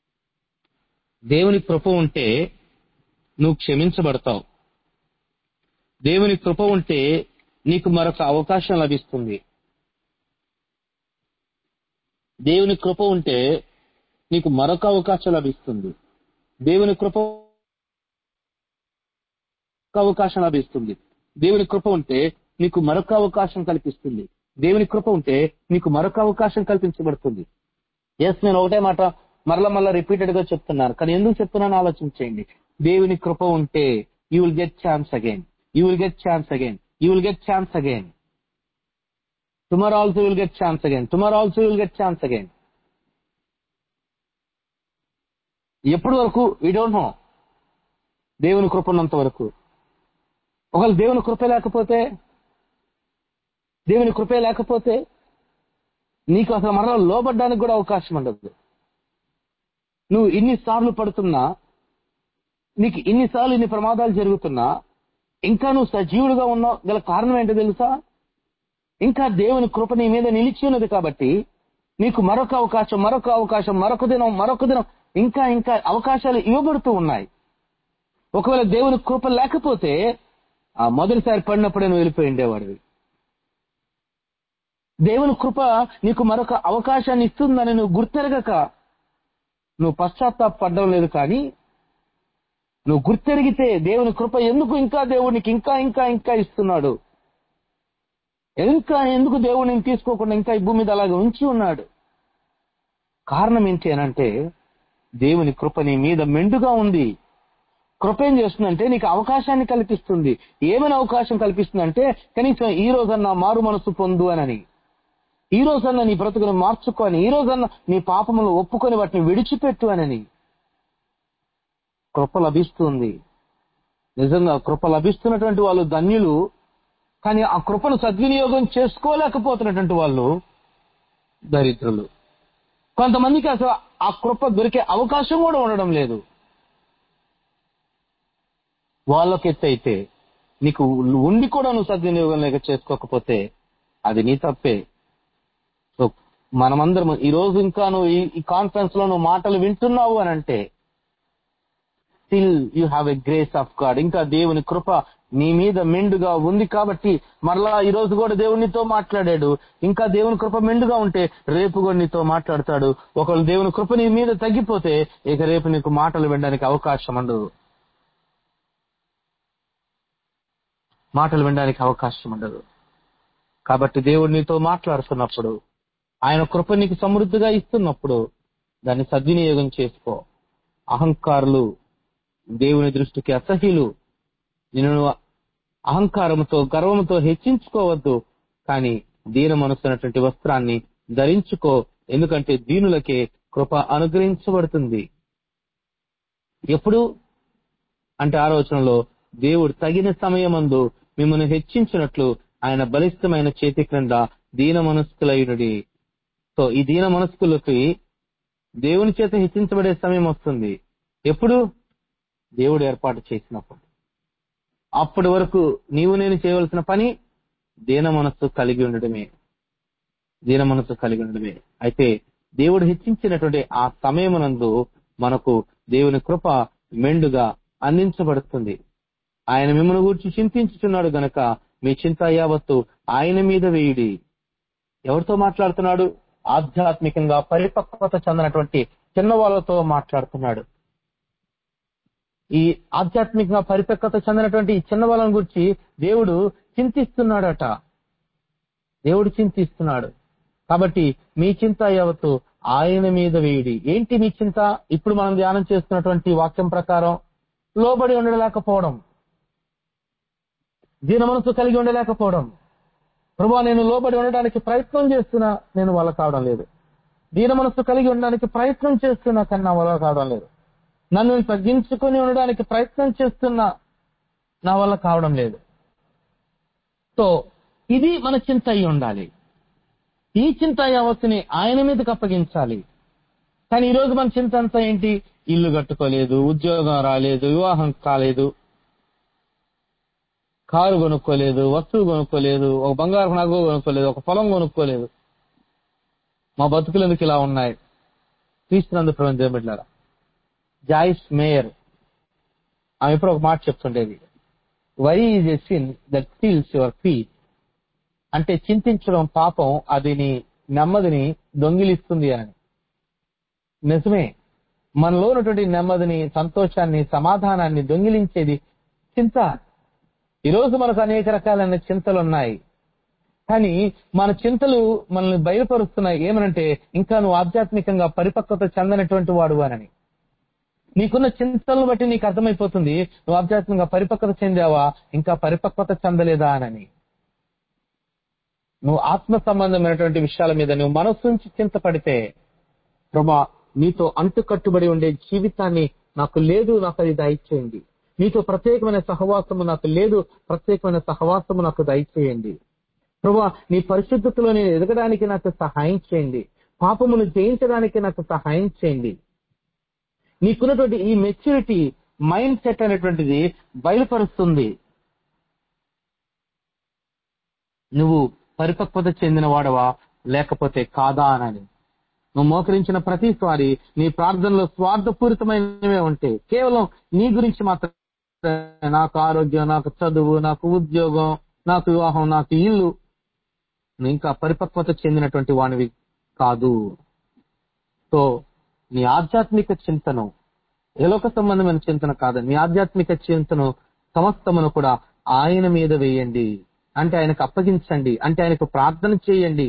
దేవుని కృప ఉంటే నువ్వు క్షమించబడతావు దేవుని కృప ఉంటే నీకు మరొక అవకాశం లభిస్తుంది దేవుని కృప ఉంటే నీకు మరొక అవకాశం లభిస్తుంది దేవుని కృప అవకాశం లభిస్తుంది దేవుని కృప ఉంటే నీకు మరొక అవకాశం కల్పిస్తుంది దేవుని కృప ఉంటే నీకు మరొక అవకాశం కల్పించబడుతుంది ఎస్ నేను ఒకటే మాట మరలా మరలా రిపీటెడ్ గా చెప్తున్నాను కానీ ఎందుకు చెప్తున్నాను ఆలోచించేయండి దేవుని కృప ఉంటే you will get chance again you will get chance again you will get chance again tomorrow also will get chance again tomorrow also will get chance again ఎప్పటి వరకు వీ డోంట్ నో దేవుని కృప ఉన్నంత వరకు ఒకవేళ దేవుని కృప లేకపోతే దేవుని కృపే లేకపోతే నీకు అసలు మరలా లోబడ్డానికి కూడా అవకాశం ఉండదు నువ్వు ఇన్నిసార్లు పడుతున్నా నీకు ఇన్నిసార్లు ఇన్ని ప్రమాదాలు జరుగుతున్నా ఇంకా నువ్వు సజీవుడుగా ఉన్నావు గల కారణం ఏంటో తెలుసా ఇంకా దేవుని కృప నీ మీద నిలిచి ఉన్నది కాబట్టి నీకు మరొక అవకాశం మరొక అవకాశం మరొక దినం మరొక దినం ఇంకా ఇంకా అవకాశాలు ఇవ్వబడుతూ ఉన్నాయి ఒకవేళ దేవుని కృప లేకపోతే ఆ మొదటిసారి పడినప్పుడే నువ్వు వెళ్ళిపోయి ఉండేవాడివి దేవుని కృప నీకు మరొక అవకాశాన్ని ఇస్తుందని నువ్వు గుర్తెరగక నువ్వు పశ్చాత్తాపడడం లేదు కానీ నువ్వు గుర్తెరిగితే దేవుని కృప ఎందుకు ఇంకా దేవునికి ఇంకా ఇంకా ఇంకా ఇస్తున్నాడు ఇంకా ఎందుకు దేవుడిని తీసుకోకుండా ఇంకా ఈ భూమి మీద అలాగే ఉంచి ఉన్నాడు కారణం ఏంటి అనంటే దేవుని కృప నీ మీద మెండుగా ఉంది కృప ఏం చేస్తుందంటే నీకు అవకాశాన్ని కల్పిస్తుంది ఏమైనా అవకాశం కల్పిస్తుందంటే కనీసం ఈ రోజన్నా మారు మనసు పొందు అనని ఈ రోజన్నా నీ బ్రతుకును మార్చుకొని ఈ రోజన్నా నీ పాపములు ఒప్పుకొని వాటిని విడిచిపెట్టు అనని కృప లభిస్తుంది నిజంగా కృప లభిస్తున్నటువంటి వాళ్ళు ధన్యులు కానీ ఆ కృపను సద్వినియోగం చేసుకోలేకపోతున్నటువంటి వాళ్ళు దరిద్రులు కొంతమందికి అసలు ఆ కృప దొరికే అవకాశం కూడా ఉండడం లేదు వాళ్ళకి ఎత్తు అయితే నీకు ఉండి కూడా నువ్వు సద్వినియోగం లేక చేసుకోకపోతే అది నీ తప్పే సో మనమందరం ఈ రోజు ఇంకా నువ్వు ఈ- ఈ కాన్ఫరెన్స్ లో నువ్వు మాటలు వింటున్నావు అని అంటే still you have a grace of God ఇంకా దేవుని కృప నీ మీద మెండుగా ఉంది కాబట్టి మరలా ఈ రోజు కూడా దేవునితో మాట్లాడాడు ఇంకా దేవుని కృప మెండుగా ఉంటే రేపు కూడా నీతో మాట్లాడతాడు ఒకవేళ దేవుని కృప నీ మీద తగ్గిపోతే ఇక రేపు నీకు మాటలు వినడానికి అవకాశం ఉండదు మాటలు వినడానికి అవకాశం ఉండదు కాబట్టి దేవుడు నీతో మాట్లాడుతున్నప్పుడు ఆయన కృప నీకు సమృద్ధిగా ఇస్తున్నప్పుడు దాన్ని సద్వినియోగం చేసుకో అహంకారులు దేవుని దృష్టికి అసహ్యులు నిన్ను అహంకారంతో గర్వంతో హెచ్చించుకోవద్దు కానీ దీన మనసున్నటువంటి వస్త్రాన్ని ధరించుకో ఎందుకంటే దీనులకే కృప అనుగ్రహించబడుతుంది ఎప్పుడు అంటే ఆలోచనలో దేవుడు తగిన సమయమందు మిమ్మల్ని హెచ్చించినట్లు ఆయన బలిష్టమైన చేతి క్రింద దీన మనస్కులయుడి సో ఈ దీన మనస్కులకి దేవుని చేత హెచ్చించబడే సమయం వస్తుంది ఎప్పుడు దేవుడు ఏర్పాటు చేసినప్పుడు అప్పటి వరకు నీవు నేను చేయవలసిన పని దీన మనస్సు కలిగి ఉండడమే దీన మనస్సు కలిగి ఉండడమే అయితే దేవుడు హెచ్చించినటువంటి ఆ సమయమునందు మనకు దేవుని కృప మెండుగా అందించబడుతుంది ఆయన మిమ్మల్ని గురించి చింతించుచున్నాడు గనక మీ చింత యావత్తు ఆయన మీద వేయుడి ఎవరితో మాట్లాడుతున్నాడు ఆధ్యాత్మికంగా పరిపక్వత చెందినటువంటి చిన్నవాళ్ళతో మాట్లాడుతున్నాడు ఈ ఆధ్యాత్మికంగా పరిపక్వత చెందినటువంటి ఈ చిన్న వాళ్ళని గురించి దేవుడు చింతిస్తున్నాడట దేవుడు చింతిస్తున్నాడు కాబట్టి మీ చింత యావత్తు ఆయన మీద వేయుడి ఏంటి మీ చింత ఇప్పుడు మనం ధ్యానం చేస్తున్నటువంటి వాక్యం ప్రకారం లోబడి ఉండలేకపోవడం దీన మనసు కలిగి ఉండలేకపోవడం ప్రభా నేను లోబడి ఉండడానికి ప్రయత్నం చేస్తున్నా నేను వల్ల కావడం లేదు దీన మనసు కలిగి ఉండడానికి ప్రయత్నం చేస్తున్నా కానీ నా వల్ల కావడం లేదు నన్ను నేను తగ్గించుకొని ఉండడానికి ప్రయత్నం చేస్తున్నా నా వల్ల కావడం లేదు సో ఇది మన చింత అయి ఉండాలి ఈ చింత యావత్తుని ఆయన మీదకి అప్పగించాలి కానీ ఈ రోజు మన చింత అంతా ఏంటి ఇల్లు కట్టుకోలేదు ఉద్యోగం రాలేదు వివాహం కాలేదు కారు కొనుక్కోలేదు వస్తువు కొనుక్కోలేదు ఒక బంగారు నగ కొనుక్కోలేదు ఒక పొలం కొనుక్కోలేదు మా బతుకులు ఎందుకు ఇలా ఉన్నాయి తీసుకున్నందుకు ప్రపంచం బిడ్డారా జాయిస్ మేయర్ ఆమె ఎప్పుడు ఒక మాట చెప్తుండేది why is a sin that steals your feet అంటే చింతించడం పాపం అది నీ నెమ్మదిని దొంగిలిస్తుంది అని నిజమే మనలో ఉన్నటువంటి నెమ్మదిని సంతోషాన్ని సమాధానాన్ని దొంగిలించేది చింత ఈరోజు మనకు అనేక రకాలైన చింతలు ఉన్నాయి కానీ మన చింతలు మనల్ని బయలుపరుస్తున్నాయి ఏమనంటే ఇంకా నువ్వు ఆధ్యాత్మికంగా పరిపక్వత చెందనటువంటి వాడు అని నీకున్న చింతలను బట్టి నీకు అర్థమైపోతుంది నువ్వు ఆధ్యాత్మికంగా పరిపక్వత చెందావా ఇంకా పరిపక్వత చెందలేదా అని నువ్వు ఆత్మ సంబంధమైనటువంటి విషయాల మీద నువ్వు మనస్సు నుంచి చింతపడితే ప్రభా నీతో అంటుకట్టుబడి ఉండే జీవితాన్ని నాకు లేదు నాకు అది దయచేయండి నీతో ప్రత్యేకమైన సహవాసము నాకు లేదు ప్రత్యేకమైన సహవాసము నాకు దయచేయండి ప్రభా నీ పరిశుద్ధతలో నేను ఎదగడానికి నాకు సహాయం చేయండి పాపమును జయించడానికి నాకు సహాయం చేయండి నీకున్నటువంటి ఈ మెచ్యూరిటీ మైండ్ సెట్ అనేటువంటిది బయలుపరుస్తుంది నువ్వు పరిపక్వత చెందిన వాడవా లేకపోతే కాదా అని నువ్వు మోకరించిన ప్రతిసారి నీ ప్రార్థనలో స్వార్థపూరితమైనవే ఉంటే కేవలం నీ గురించి మాత్రమే నాకు ఆరోగ్యం నాకు చదువు నాకు ఉద్యోగం నాకు వివాహం నాకు ఇల్లు నువ్వు ఇంకా పరిపక్వత చెందినటువంటి వానివి కాదు సో నీ ఆధ్యాత్మిక చింతను ఎలోక సంబంధమైన చింతన కాదు నీ ఆధ్యాత్మిక చింతను సమస్తమును కూడా ఆయన మీద వేయండి అంటే ఆయనకు అప్పగించండి అంటే ఆయనకు ప్రార్థన చేయండి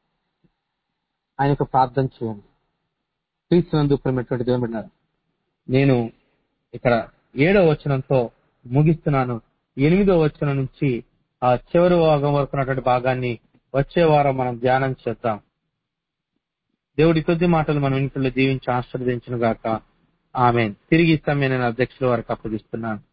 ఆయనకు ప్రార్థన చేయండి క్రీస్తునందు ప్రేమటువంటి దేవుని బిడ్డలారా, నేను ఇక్కడ ఏడో వచనంతో ముగిస్తున్నాను ఎనిమిదో వచనం నుంచి ఆ చివరి భాగం వరకు ఉన్నటువంటి భాగాన్ని వచ్చే వారం మనం ధ్యానం చేద్దాం దేవుడి కొద్ది మాటలు మనం ఇంట్లో దీవించి ఆశీర్వదించిన గాక ఆమె తిరిగి ఇస్తాం నేను అధ్యక్షుల వారికి అప్పగిస్తున్నాను